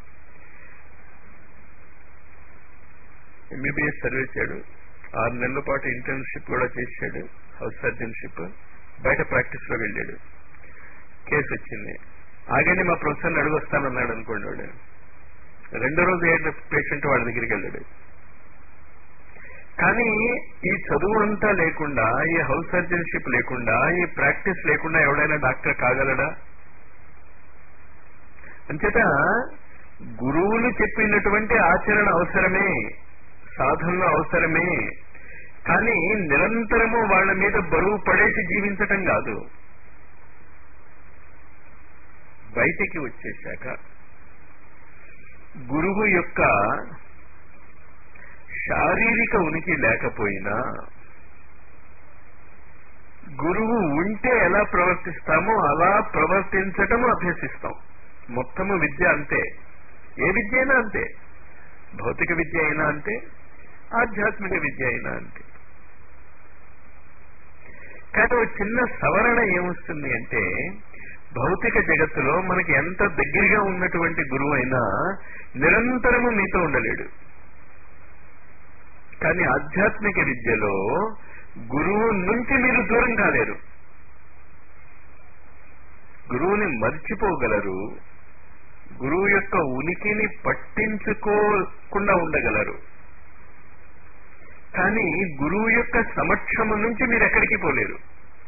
ఎంబీబీఎస్ చదివేశాడు ఆరు నెలల పాటు ఇంటర్న్షిప్ కూడా చేశాడు హౌస్ సర్జన్షిప్ బయట ప్రాక్టీస్ లో వెళ్ళాడు కేసు వచ్చింది ఆగండి మా ప్రొఫెసర్ని అడుగొస్తానన్నాడు అనుకోండి వాడు రెండో రోజు ఏ పేషెంట్ వాళ్ళ దగ్గరికి వెళ్ళాడు కానీ ఈ చదువు అంతా లేకుండా ఈ హౌస్ సర్జన్షిప్ లేకుండా ఈ ప్రాక్టీస్ లేకుండా ఎవడైనా డాక్టర్ కాగలడా అంచేత గురువులు చెప్పినటువంటి ఆచరణ అవసరమే సాధనలు అవసరమే కానీ నిరంతరము వాళ్ళ మీద బరువు పడేసి జీవించటం కాదు బయటికి వచ్చేశాక గురువు యొక్క శారీరక ఉనికి లేకపోయినా గురువు ఉంటే ఎలా ప్రవర్తిస్తామో అలా ప్రవర్తించటము అభ్యసిస్తాం మొత్తము విద్య అంతే ఏ విద్య అయినా అంతే భౌతిక విద్య అయినా అంతే ఆధ్యాత్మిక విద్య అయినా అంతే కానీ ఒక చిన్న సవరణ ఏమొస్తుంది అంటే భౌతిక జగత్తులో మనకి ఎంత దగ్గరగా ఉన్నటువంటి గురువు అయినా నిరంతరము మీతో ఉండలేడు కానీ ఆధ్యాత్మిక విద్యలో గురువు నుంచి మీరు దూరం కాలేరు గురువుని మర్చిపోగలరు గురువు యొక్క ఉనికిని పట్టించుకోకుండా ఉండగలరు కానీ గురువు యొక్క సమక్షము నుంచి మీరు ఎక్కడికి పోలేరు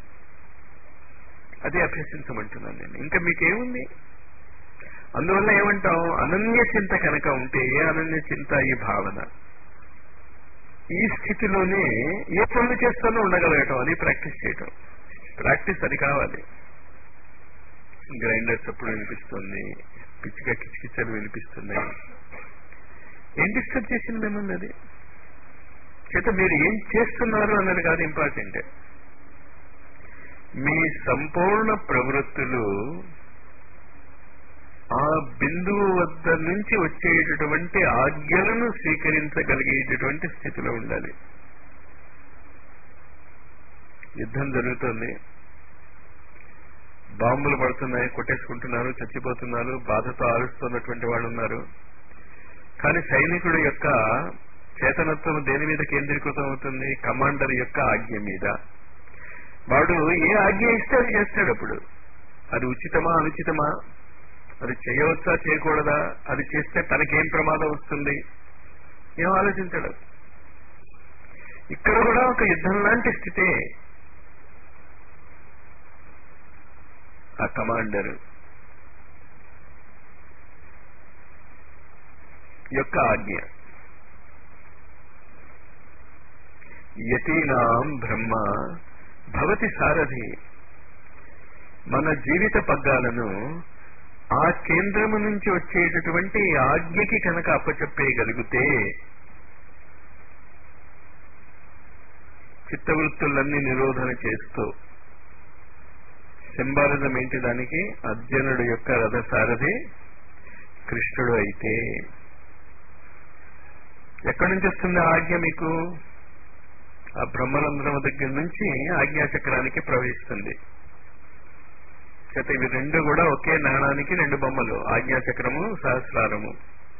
అదే అభ్యసించమంటున్నాను నేను ఇంకా మీకేముంది అందువల్ల ఏమంటాం అనన్య చింత కనుక ఉంటే ఏ అనన్య చింత ఈ భావన ఈ స్థితిలోనే ఏ పనులు చేస్తానో ఉండగలగటం అని ప్రాక్టీస్ చేయటం ప్రాక్టీస్ అది కావాలి గ్రైండర్ చప్పుడు వినిపిస్తుంది పిచ్చిగా కిచకిచలు వినిపిస్తున్నాయి ఏం డిస్టర్బ్ చేసింది మిమ్మల్ని అది చేత మీరు ఏం చేస్తున్నారు అన్నది కాదు ఇంపార్టెంట్ మీ సంపూర్ణ ప్రవృత్తులు ఆ బిందువు వద్ద నుంచి వచ్చేటటువంటి ఆజ్ఞలను స్వీకరించగలిగేటటువంటి స్థితిలో ఉండాలి యుద్ధం జరుగుతుంది బాంబులు పడుతున్నాయి కొట్టేసుకుంటున్నారు చచ్చిపోతున్నారు బాధతో ఆరుస్తున్నటువంటి వాళ్ళు ఉన్నారు కానీ సైనికుడి యొక్క చేతనత్వం దేని మీద కేంద్రీకృతం అవుతుంది కమాండర్ యొక్క ఆజ్ఞ మీద వాడు ఏ ఆజ్ఞ ఇస్తే అది చేస్తాడు అప్పుడు అది ఉచితమా అనుచితమా అది చేయవచ్చా చేయకూడదా అది చేస్తే తనకేం ప్రమాదం వస్తుంది ఏం ఆలోచించడు ఇక్కడ కూడా ఒక యుద్ధం లాంటి స్థితే ఆ కమాండర్ యొక్క ఆజ్ఞ యతీనాం బ్రహ్మ భవతి సారథి మన జీవిత పగ్గాలను ఆ కేంద్రము నుంచి వచ్చేటటువంటి ఆజ్ఞకి కనుక అప్పచెప్పేయగలిగితే చిత్తవృత్తులన్నీ నిరోధన చేస్తూ సింబాలిజం ఏంటి దానికి అర్జునుడు యొక్క రథసారథి కృష్ణుడు అయితే ఎక్కడి నుంచి వస్తుంది ఆజ్ఞ మీకు ఆ బ్రహ్మరంధ్రం దగ్గర నుంచి ఆజ్ఞాచక్రానికి ప్రవహిస్తుంది చేత ఇవి రెండు కూడా ఒకే నాణానికి రెండు బొమ్మలు ఆజ్ఞాచక్రము సహస్రారము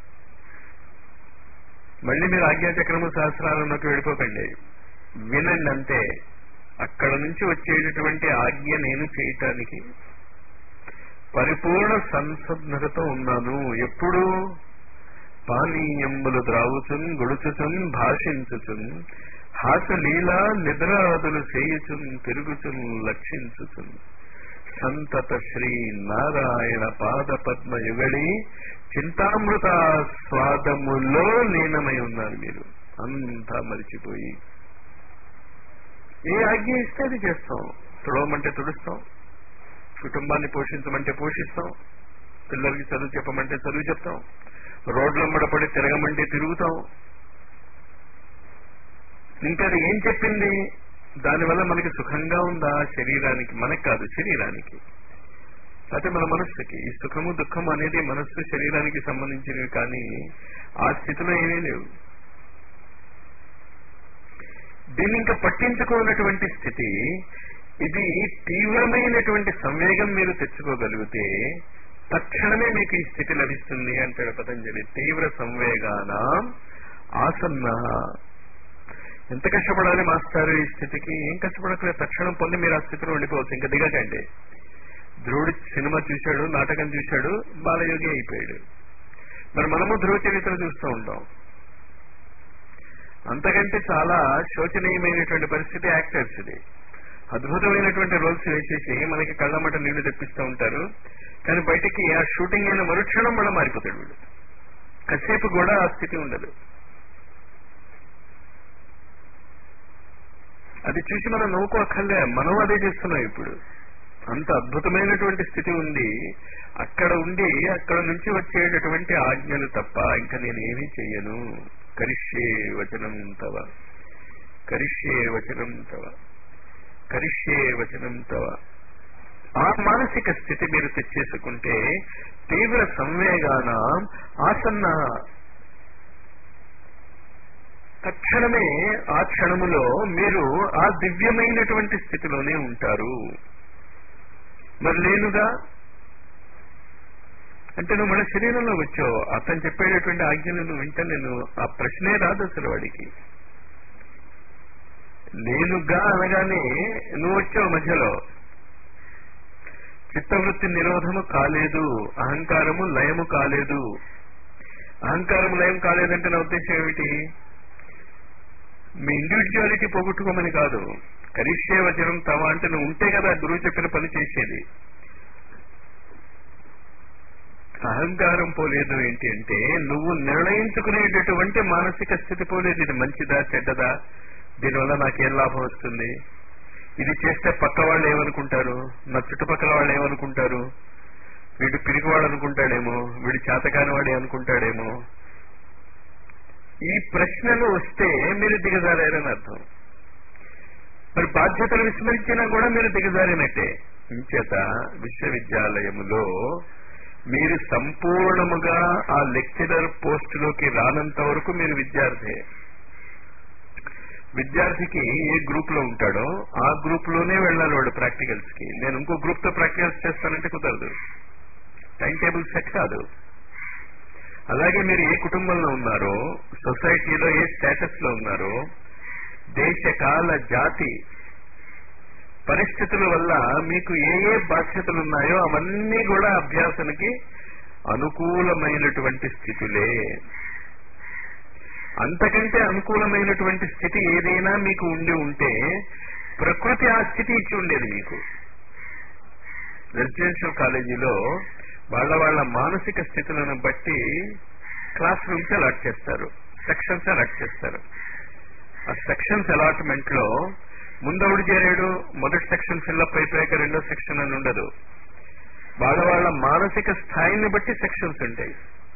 మళ్ళీ మీరు ఆజ్ఞాచక్రము సహస్రారంలోకి వెళ్ళిపోకండి వినండి అంతే అక్కడ నుంచి వచ్చేటటువంటి ఆజ్ఞ నేను చేయటానికి పరిపూర్ణ సంసన్నతతో ఉన్నాను ఎప్పుడు పానీయంబులు ద్రావుచున్ గొడుచుచున్ భాషించుచున్ హాసలీలా నిద్రాదులు చేయుచున్ తిరుగుచున్ లక్షించుచున్ సంతత శ్రీ నారాయణ పాద పద్మ యుగళి చింతామృత స్వాదములో లీనమై ఉన్నారు మీరు అంతా మరిచిపోయి ఏ ఆజ్ఞ ఇస్తే అది చేస్తాం తుడవమంటే తుడుస్తాం కుటుంబాన్ని పోషించమంటే పోషిస్తాం పిల్లలకి చదువు చెప్పమంటే చదువు చెప్తాం రోడ్ల పడి తిరగమంటే తిరుగుతాం ఇంకా అది ఏం చెప్పింది దానివల్ల మనకి సుఖంగా ఉందా శరీరానికి మనకి కాదు శరీరానికి అయితే మన మనస్సుకి ఈ సుఖము దుఃఖము అనేది మనస్సు శరీరానికి సంబంధించినవి కానీ ఆ స్థితిలో ఏమీ లేవు దీన్ని ఇంకా పట్టించుకోనటువంటి స్థితి ఇది తీవ్రమైనటువంటి సంవేగం మీరు తెచ్చుకోగలిగితే తక్షణమే మీకు ఈ స్థితి లభిస్తుంది అంటాడు పతంజలి తీవ్ర సంవేగాన ఆసన్న ఎంత కష్టపడాలి మాస్టారు ఈ స్థితికి ఏం కష్టపడక్కలేదు తక్షణం పొంది మీరు ఆ స్థితిలో ఉండిపోవచ్చు ఇంకా దిగకండి ధ్రువుడి సినిమా చూశాడు నాటకం చూశాడు బాలయోగి అయిపోయాడు మరి మనము ధ్రువ చరిత్ర చూస్తూ ఉంటాం అంతకంటే చాలా శోచనీయమైనటువంటి పరిస్థితి యాక్టర్స్ ఇది అద్భుతమైనటువంటి రోల్స్ వేసేసి మనకి కళ్ళమట నీళ్లు తెప్పిస్తూ ఉంటారు కానీ బయటికి ఆ షూటింగ్ అయిన మరుక్షణం మళ్ళీ మారిపోతాడు వీడు కాసేపు కూడా ఆ స్థితి ఉండదు అది చూసి మనం నవ్వుకోక్కర్లే మనం అదే చేస్తున్నాం ఇప్పుడు అంత అద్భుతమైనటువంటి స్థితి ఉంది అక్కడ ఉండి అక్కడ నుంచి వచ్చేటటువంటి ఆజ్ఞలు తప్ప ఇంకా నేనేమీ చెయ్యను కరిష్యే వచనం తవ కరిష్యే వచనం తవ కరిష్యే వచనం తవ ఆ మానసిక స్థితి మీరు తెచ్చేసుకుంటే తీవ్ర సంవేగాన ఆసన్న తక్షణమే ఆ క్షణములో మీరు ఆ దివ్యమైనటువంటి స్థితిలోనే ఉంటారు మరి లేనుగా అంటే నువ్వు మన శరీరంలో వచ్చావు అతను చెప్పేటటువంటి ఆజ్ఞలు నువ్వు వింటా నేను ఆ ప్రశ్నే రాదు అసలు వాడికి నేనుగా అనగానే నువ్వు వచ్చావు మధ్యలో చిత్తవృత్తి నిరోధము కాలేదు అహంకారము లయము కాలేదు అహంకారం లయం కాలేదంటే నా ఉద్దేశం ఏమిటి మీ ఇండివిజువాలిటీ పోగొట్టుకోమని కాదు కరిష్యే వచనం తమ అంటే నువ్వు ఉంటే కదా గురువు చెప్పిన పని చేసేది అహంకారం పోలేదు ఏంటి అంటే నువ్వు నిర్ణయించుకునేటటువంటి మానసిక స్థితి పోలేదు ఇది మంచిదా చెడ్డదా దీనివల్ల నాకేం లాభం వస్తుంది ఇది చేస్తే పక్క వాళ్ళు ఏమనుకుంటారు నా చుట్టుపక్కల వాళ్ళు ఏమనుకుంటారు వీడు పిరిగివాడు అనుకుంటాడేమో వీడు చేతకాని వాడే అనుకుంటాడేమో ఈ ప్రశ్నలు వస్తే మీరు దిగజారారని అర్థం మరి బాధ్యతలు విస్మరించినా కూడా మీరు దిగజారినట్టే ఇంచేత విశ్వవిద్యాలయములో మీరు సంపూర్ణముగా ఆ లెక్చరర్ పోస్టులోకి రానంత వరకు మీరు విద్యార్థి విద్యార్థికి ఏ గ్రూప్ లో ఉంటాడో ఆ గ్రూప్ లోనే వెళ్ళాలి వాడు ప్రాక్టికల్స్ కి నేను ఇంకో గ్రూప్ తో ప్రాక్టికల్స్ చేస్తానంటే కుదరదు టైం టేబుల్ సెట్ కాదు అలాగే మీరు ఏ కుటుంబంలో ఉన్నారో సొసైటీలో ఏ స్టేటస్ లో ఉన్నారో దేశ కాల జాతి పరిస్థితుల వల్ల మీకు ఏ ఏ బాధ్యతలు ఉన్నాయో అవన్నీ కూడా అభ్యాసనకి అనుకూలమైనటువంటి స్థితులే అంతకంటే అనుకూలమైనటువంటి స్థితి ఏదైనా మీకు ఉండి ఉంటే ప్రకృతి ఆ స్థితి ఇచ్చి ఉండేది మీకు రెసిడెన్షియల్ కాలేజీలో వాళ్ళ వాళ్ళ మానసిక స్థితులను బట్టి క్లాస్ రూమ్స్ అలాట్ చేస్తారు సెక్షన్స్ అలాట్ చేస్తారు ఆ సెక్షన్స్ అలాట్మెంట్ లో ముందవుడు చేరాడు మొదటి సెక్షన్ ఫిల్అప్ అయిపోయాక రెండో సెక్షన్ అని ఉండదు వాళ్ళ వాళ్ళ మానసిక స్థాయిని బట్టి సెక్షన్స్ ఉంటాయి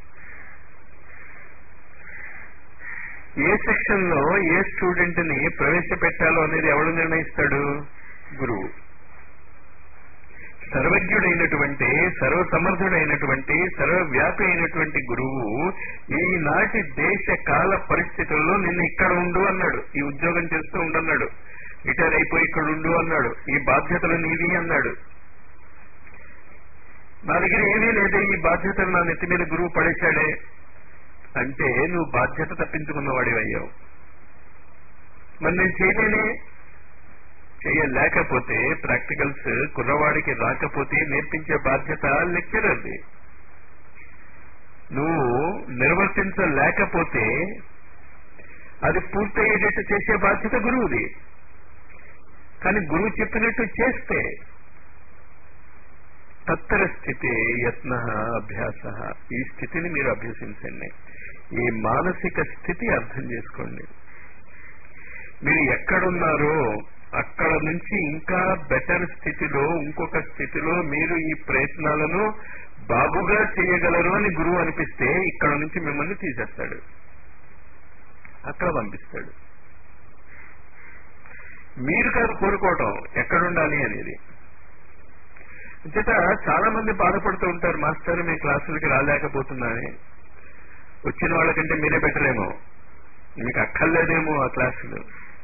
ఏ సెక్షన్ లో ఏ స్టూడెంట్ ని ప్రవేశపెట్టాలో అనేది ఎవడు నిర్ణయిస్తాడు గురువు సర్వజ్ఞుడైనటువంటి సర్వసమర్థుడైనటువంటి సర్వవ్యాపి అయినటువంటి గురువు ఈనాటి దేశ కాల పరిస్థితుల్లో నిన్ను ఇక్కడ ఉండు అన్నాడు ఈ ఉద్యోగం చేస్తూ ఉండన్నాడు రిటైర్ అయిపోయి ఇక్కడ ఉండు అన్నాడు ఈ బాధ్యతలు నీవి అన్నాడు నా దగ్గర ఏమీ లేదే ఈ బాధ్యతలు నా నెత్తి మీద గురువు పడేశాడే అంటే నువ్వు బాధ్యత తప్పించుకున్నవాడివి అయ్యావు మరి నేను చేయలేనే చేయలేకపోతే ప్రాక్టికల్స్ కుర్రవాడికి రాకపోతే నేర్పించే బాధ్యత లెక్చరర్ది నువ్వు నిర్వర్తించలేకపోతే అది పూర్తయ్యేటట్టు చేసే బాధ్యత గురువుది కానీ గురువు చెప్పినట్టు చేస్తే తత్తర స్థితి యత్న అభ్యాస ఈ స్థితిని మీరు అభ్యసించండి ఈ మానసిక స్థితి అర్థం చేసుకోండి మీరు ఎక్కడున్నారో అక్కడ నుంచి ఇంకా బెటర్ స్థితిలో ఇంకొక స్థితిలో మీరు ఈ ప్రయత్నాలను బాగుగా చేయగలరు అని గురువు అనిపిస్తే ఇక్కడ నుంచి మిమ్మల్ని తీసేస్తాడు అక్కడ పంపిస్తాడు మీరు కాదు కోరుకోవటం ఎక్కడుండాలి అనేది అంచేత చాలా మంది బాధపడుతూ ఉంటారు మాస్టర్ మీ క్లాసులకి రాలేకపోతున్నానే వచ్చిన వాళ్ళకంటే మీరే బెటర్ ఏమో మీకు అక్కర్లేదేమో ఆ క్లాసులు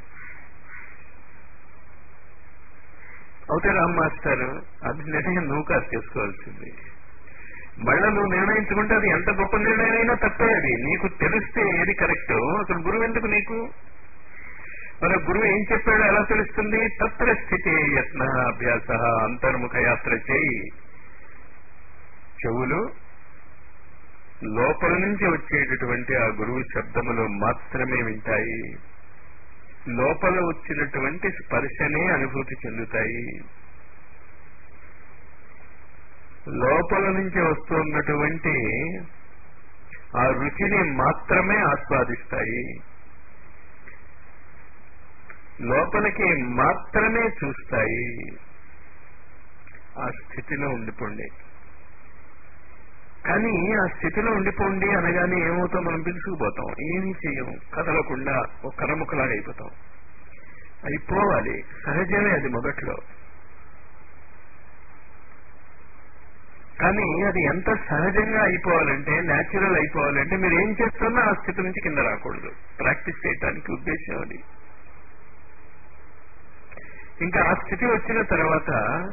అవుతే రామ్ మాస్టర్ అది నిర్ణయం నువ్వు కాదు చేసుకోవాల్సింది మళ్ళా నువ్వు నిర్ణయించుకుంటే అది ఎంత గొప్ప నిర్ణయం అయినా తప్పే అది నీకు తెలిస్తే ఏది కరెక్ట్ అసలు గురువు ఎందుకు నీకు మరి గురువు ఏం చెప్పాడో ఎలా తెలుస్తుంది తత్ర స్థితి యత్న అభ్యాస అంతర్ముఖ యాత్ర చేయి చెవులు లోపల నుంచి వచ్చేటటువంటి ఆ గురువు శబ్దములు మాత్రమే వింటాయి లోపల వచ్చినటువంటి స్పర్శనే అనుభూతి చెందుతాయి లోపల నుంచి వస్తున్నటువంటి ఆ రుచిని మాత్రమే ఆస్వాదిస్తాయి లోపలికి మాత్రమే చూస్తాయి ఆ స్థితిలో ఉండిపోండి కానీ ఆ స్థితిలో ఉండిపోండి అనగానే ఏమవుతాం మనం పిలుచుకుపోతాం ఏమీ చెయ్యం కదలకుండా ఒక కరముఖలాగా అయిపోతాం అయిపోవాలి సహజమే అది మొదట్లో కానీ అది ఎంత సహజంగా అయిపోవాలంటే న్యాచురల్ అయిపోవాలంటే మీరు ఏం చేస్తున్నా ఆ స్థితి నుంచి కింద రాకూడదు ప్రాక్టీస్ చేయడానికి ఉద్దేశం అది ఇంకా ఆ స్థితి వచ్చిన తర్వాత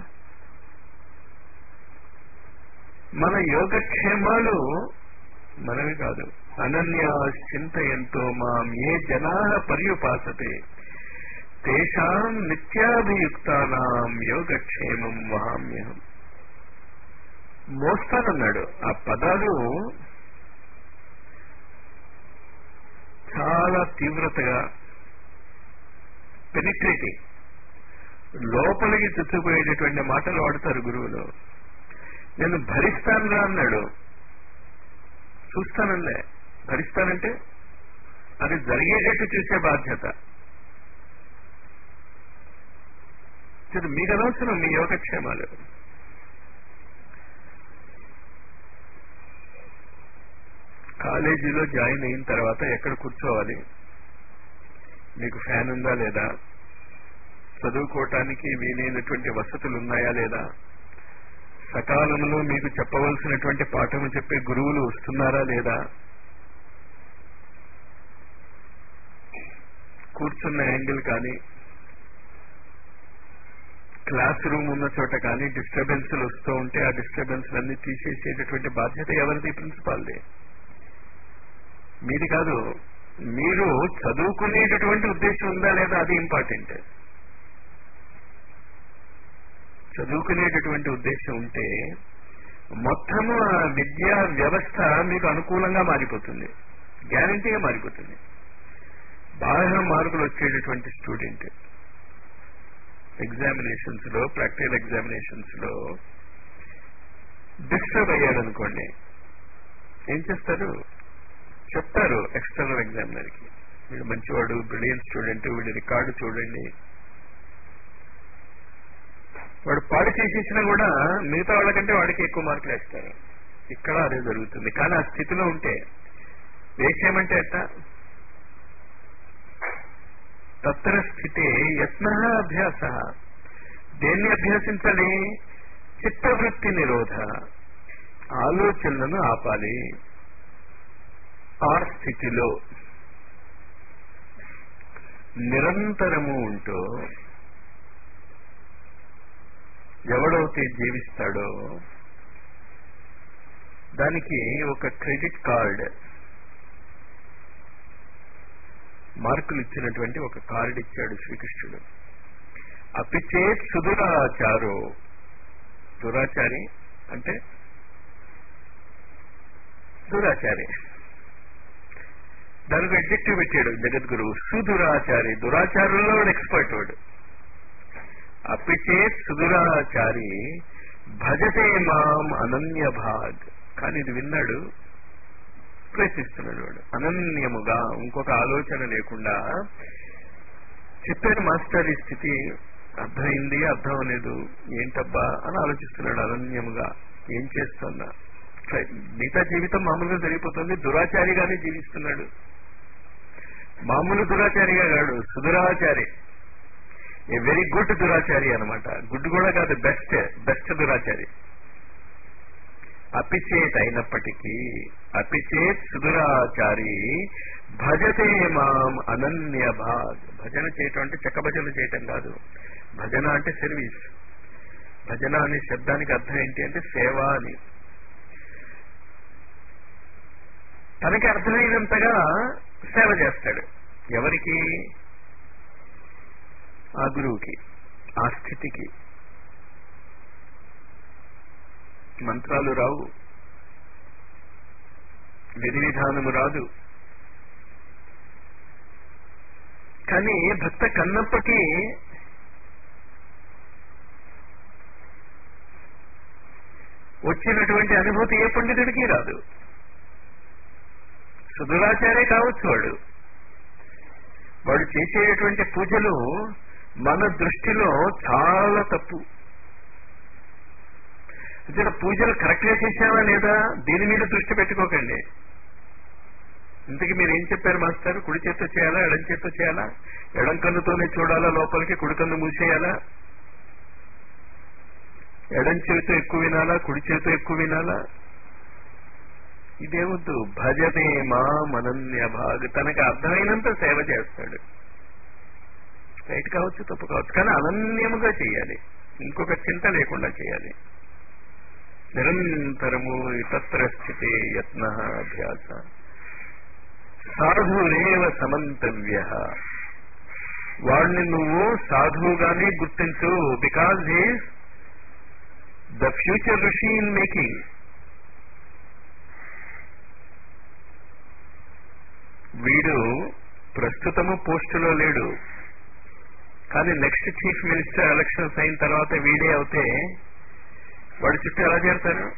మన యోగక్షేమాలు మనవి కాదు అనన్య చింతయంతో మాం ఏ జనా పర్యుపాసతే తేషాం నిత్యాభియుక్తానాం యోగక్షేమం వహామ్యహం మోస్తానన్నాడు ఆ పదాలు చాలా తీవ్రతగా పెనిట్రేటింగ్ లోపలికి చుట్టుకుపోయేటటువంటి మాటలు వాడతారు గురువులు నేను భరిస్తానురా అన్నాడు చూస్తానంలే భరిస్తానంటే అది జరిగేటట్టు చూసే బాధ్యత ఇది మీకు అనవసరం మీ యోగక్షేమాలు కాలేజీలో జాయిన్ అయిన తర్వాత ఎక్కడ కూర్చోవాలి మీకు ఫ్యాన్ ఉందా లేదా చదువుకోవటానికి వీలైనటువంటి వసతులు ఉన్నాయా లేదా సకాలంలో మీకు చెప్పవలసినటువంటి పాఠము చెప్పే గురువులు వస్తున్నారా లేదా కూర్చున్న యాంగిల్ కానీ క్లాస్ రూమ్ ఉన్న చోట కానీ డిస్టర్బెన్స్లు వస్తూ ఉంటే ఆ డిస్టర్బెన్స్ అన్ని తీసేసేటటువంటి బాధ్యత ఎవరిది ప్రిన్సిపాల్ది మీది కాదు మీరు చదువుకునేటటువంటి ఉద్దేశం ఉందా లేదా అది ఇంపార్టెంట్ చదువుకునేటటువంటి ఉద్దేశం ఉంటే మొత్తము ఆ విద్యా వ్యవస్థ మీకు అనుకూలంగా మారిపోతుంది గ్యారంటీగా మారిపోతుంది బాగా మార్కులు వచ్చేటటువంటి స్టూడెంట్ ఎగ్జామినేషన్స్ లో ప్రాక్టికల్ ఎగ్జామినేషన్స్ లో డిస్టర్బ్ అయ్యాడు అనుకోండి ఏం చేస్తారు చెప్తారు ఎక్స్టర్నల్ ఎగ్జామినర్ కి వీడు మంచివాడు బ్రిలియన్ స్టూడెంట్ వీడి రికార్డు చూడండి వాడు పాడు చేసేసినా కూడా మిగతా వాళ్ళకంటే వాడికి ఎక్కువ మార్కులు వేస్తారు ఇక్కడ అదే జరుగుతుంది కానీ ఆ స్థితిలో ఉంటే వేసేయమంటే ఎట్ట తత్ర స్థితే యత్న అభ్యాస దేన్ని అభ్యాసించాలి చిత్తవృత్తి నిరోధ ఆలోచనలను ఆపాలి ఆ స్థితిలో నిరంతరము ఉంటూ ఎవడైతే జీవిస్తాడో దానికి ఒక క్రెడిట్ కార్డ్ మార్కులు ఇచ్చినటువంటి ఒక కార్డు ఇచ్చాడు శ్రీకృష్ణుడు అపిచేత్ సుదురాచారో దురాచారి అంటే దురాచారి దానికి ఎడ్జెక్టివ్ పెట్టాడు జగద్గురువు సుదురాచారి దురాచారుల్లో ఎక్స్పర్ట్ వాడు అపిచేత్ సుదురాచారి భజతే మాం అనన్య భాగ్ కానీ ఇది విన్నాడు ప్రయత్నిస్తున్నాడు వాడు అనన్యముగా ఇంకొక ఆలోచన లేకుండా చెప్పారు మాస్టర్ ఈ స్థితి అర్థమైంది అర్థం అవ్వలేదు ఏంటబ్బా అని ఆలోచిస్తున్నాడు అనన్యముగా ఏం చేస్తున్నా మిగతా జీవితం మామూలుగా జరిగిపోతుంది దురాచారిగానే జీవిస్తున్నాడు మామూలు దురాచారిగా కాడు సుదురాచారి ఏ వెరీ గుడ్ దురాచారి అనమాట గుడ్ కూడా కాదు బెస్ట్ బెస్ట్ దురాచారి అపిచేత్ అయినప్పటికీ అపిచేత్ సుదురాచారి భజతే మాం అనన్య భాగ్ భజన చేయటం అంటే చెక్క భజన చేయటం కాదు భజన అంటే సర్వీస్ భజన అనే శబ్దానికి అర్థం ఏంటి అంటే సేవ అని తనకి అర్థమైనంతగా సేవ చేస్తాడు ఎవరికి ఆ గురువుకి ఆ స్థితికి మంత్రాలు రావు విధి విధానము రాదు కానీ భక్త కన్నప్పకి వచ్చినటువంటి అనుభూతి ఏ పండితుడికి రాదు సుదురాచారే కావచ్చు వాడు వాడు చేసేటటువంటి పూజలు మన దృష్టిలో చాలా తప్పు ఇక్కడ పూజలు కరెక్ట్ గా చేశావా లేదా దీని మీద దృష్టి పెట్టుకోకండి ఇంతకీ మీరు ఏం చెప్పారు మాస్టర్ కుడి చేత్తో చేయాలా ఎడం చేత్తో చేయాలా ఎడం కన్నుతోనే చూడాలా లోపలికి కుడి కన్ను మూసేయాలా ఎడం చేతితో ఎక్కువ వినాలా కుడి చేతితో ఎక్కువ వినాలా ఇదేవద్దు భజతే మా మనన్య భాగ్ తనకు అర్థమైనంత సేవ చేస్తాడు రైట్ కావచ్చు తప్పు కావచ్చు కానీ అనన్యముగా చేయాలి ఇంకొక చింత లేకుండా చేయాలి నిరంతరము తత్ర స్థితే యత్న అభ్యాస సాధురేవ సమంతవ్య వాడిని నువ్వు సాధువుగానే గుర్తించు బికాజ్ హీస్ ద ఫ్యూచర్ ఋషి ఇన్ మేకింగ్ వీడు ప్రస్తుతము పోస్టులో లేడు కానీ నెక్స్ట్ చీఫ్ మినిస్టర్ ఎలక్షన్స్ అయిన తర్వాత వీడే అవుతే వాడి చుట్టూ ఎలా చేరుతారు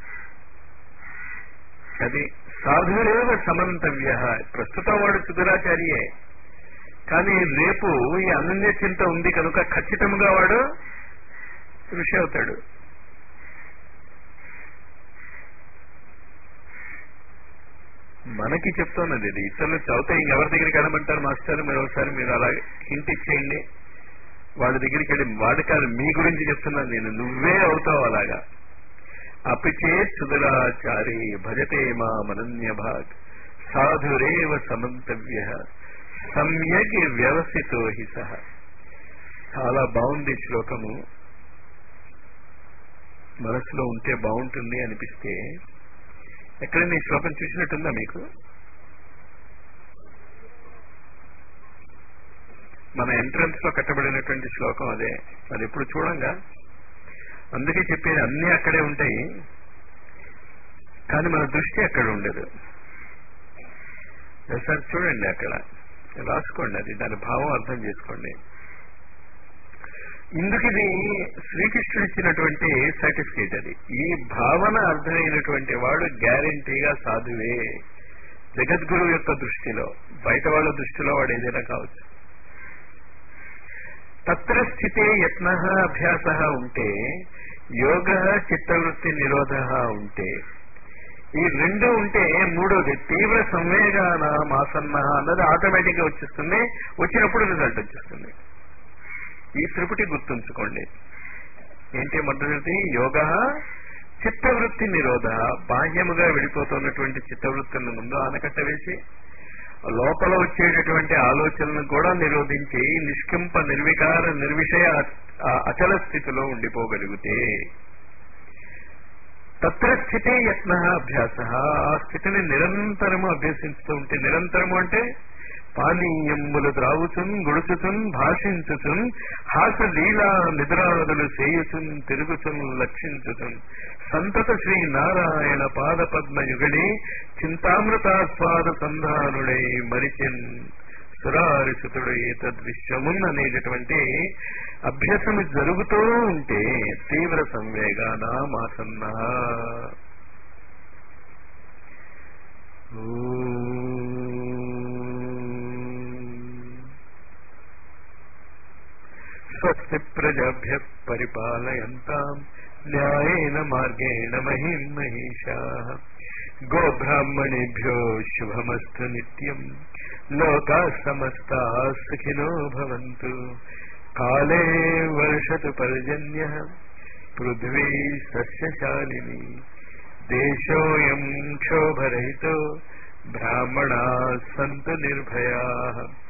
అది సాధురేవ సమంతవ్య ప్రస్తుతం వాడు సుధురాచార్యే కానీ రేపు ఈ అనన్య చింత ఉంది కనుక ఖచ్చితంగా వాడు ఋషి అవుతాడు మనకి చెప్తున్నది ఇది ఇతరులు చదివితే ఇంకెవరి దగ్గరికి వెళ్ళమంటారు మాస్టర్ మీరు ఒకసారి మీరు అలా హింట్ ఇచ్చేయండి వాళ్ళ దగ్గరికి వెళ్ళి వాడి కాదు మీ గురించి చెప్తున్నాను నేను నువ్వే అవుతావు అలాగా అపిచే సుధురాచారి భజతే మా మనన్య భాగ్ సాధురేవ సమంతవ్య సమ్యక్ వ్యవసితో హి సహ చాలా బాగుంది ఈ శ్లోకము మనసులో ఉంటే బాగుంటుంది అనిపిస్తే ఎక్కడైనా ఈ శ్లోకం చూసినట్టుందా మీకు మన ఎంట్రన్స్ లో కట్టబడినటువంటి శ్లోకం అదే అది ఎప్పుడు చూడంగా అందుకే చెప్పేది అన్ని అక్కడే ఉంటాయి కానీ మన దృష్టి అక్కడ ఉండదు ఒకసారి చూడండి అక్కడ రాసుకోండి అది దాని భావం అర్థం చేసుకోండి ఇందుకు ఇది శ్రీకృష్ణుడు ఇచ్చినటువంటి సర్టిఫికేట్ అది ఈ భావన అర్థమైనటువంటి వాడు గ్యారంటీగా సాధువే జగద్గురువు యొక్క దృష్టిలో బయట వాళ్ళ దృష్టిలో వాడు ఏదైనా కావచ్చు తత్ర స్థితే యత్న అభ్యాస ఉంటే యోగ చిత్తవృత్తి నిరోధ ఉంటే ఈ రెండు ఉంటే మూడోది తీవ్ర సంవేగాన మాసన్న అన్నది ఆటోమేటిక్ గా వచ్చేస్తుంది వచ్చినప్పుడు రిజల్ట్ వచ్చేస్తుంది ఈ త్రిపుటి గుర్తుంచుకోండి ఏంటి మొదటిది యోగ చిత్తవృత్తి నిరోధ బాహ్యముగా వెళ్ళిపోతున్నటువంటి చిత్తవృత్తులను ముందు ఆనకట్ట వేసి లోపల వచ్చేటటువంటి ఆలోచనలను కూడా నిరోధించి నిష్కింప నిర్వికార నిర్విషయ అచల స్థితిలో ఉండిపోగలిగితే తత్ర స్థితే యత్న అభ్యాస ఆ స్థితిని నిరంతరము అభ్యసిస్తూ ఉంటే నిరంతరము అంటే పానీయములు ద్రావుచున్ గుడుచుచున్ భాషించుచున్ హాస లీలా నిద్రాదులు చేయుచున్ తిరుగుచున్ లక్షించుచున్ సంతత శ్రీ నారాయణ పాద పద్మ యుగళి చింతామృతాస్వాద సంధానుడై మరిచిన్ సురారిసుతుడై తద్విశ్వమున్ అనేటటువంటి అభ్యసము జరుగుతూ ఉంటే తీవ్ర సంవేగాన మాసన్న స్వస్తి ప్రజాభ్య పరిపాలయంతాం న్యాయేన మార్గేణ మహిం మహిషా గోబ్రాహ్మణేభ్యో శుభమస్తు నిత్యం లోకా సమస్తా సుఖినో భవంతు కాలే వర్షతు పర్జన్య పృథ్వీ సస్యశాలిని దేశోయం క్షోభరహితో బ్రాహ్మణా సంతు నిర్భయా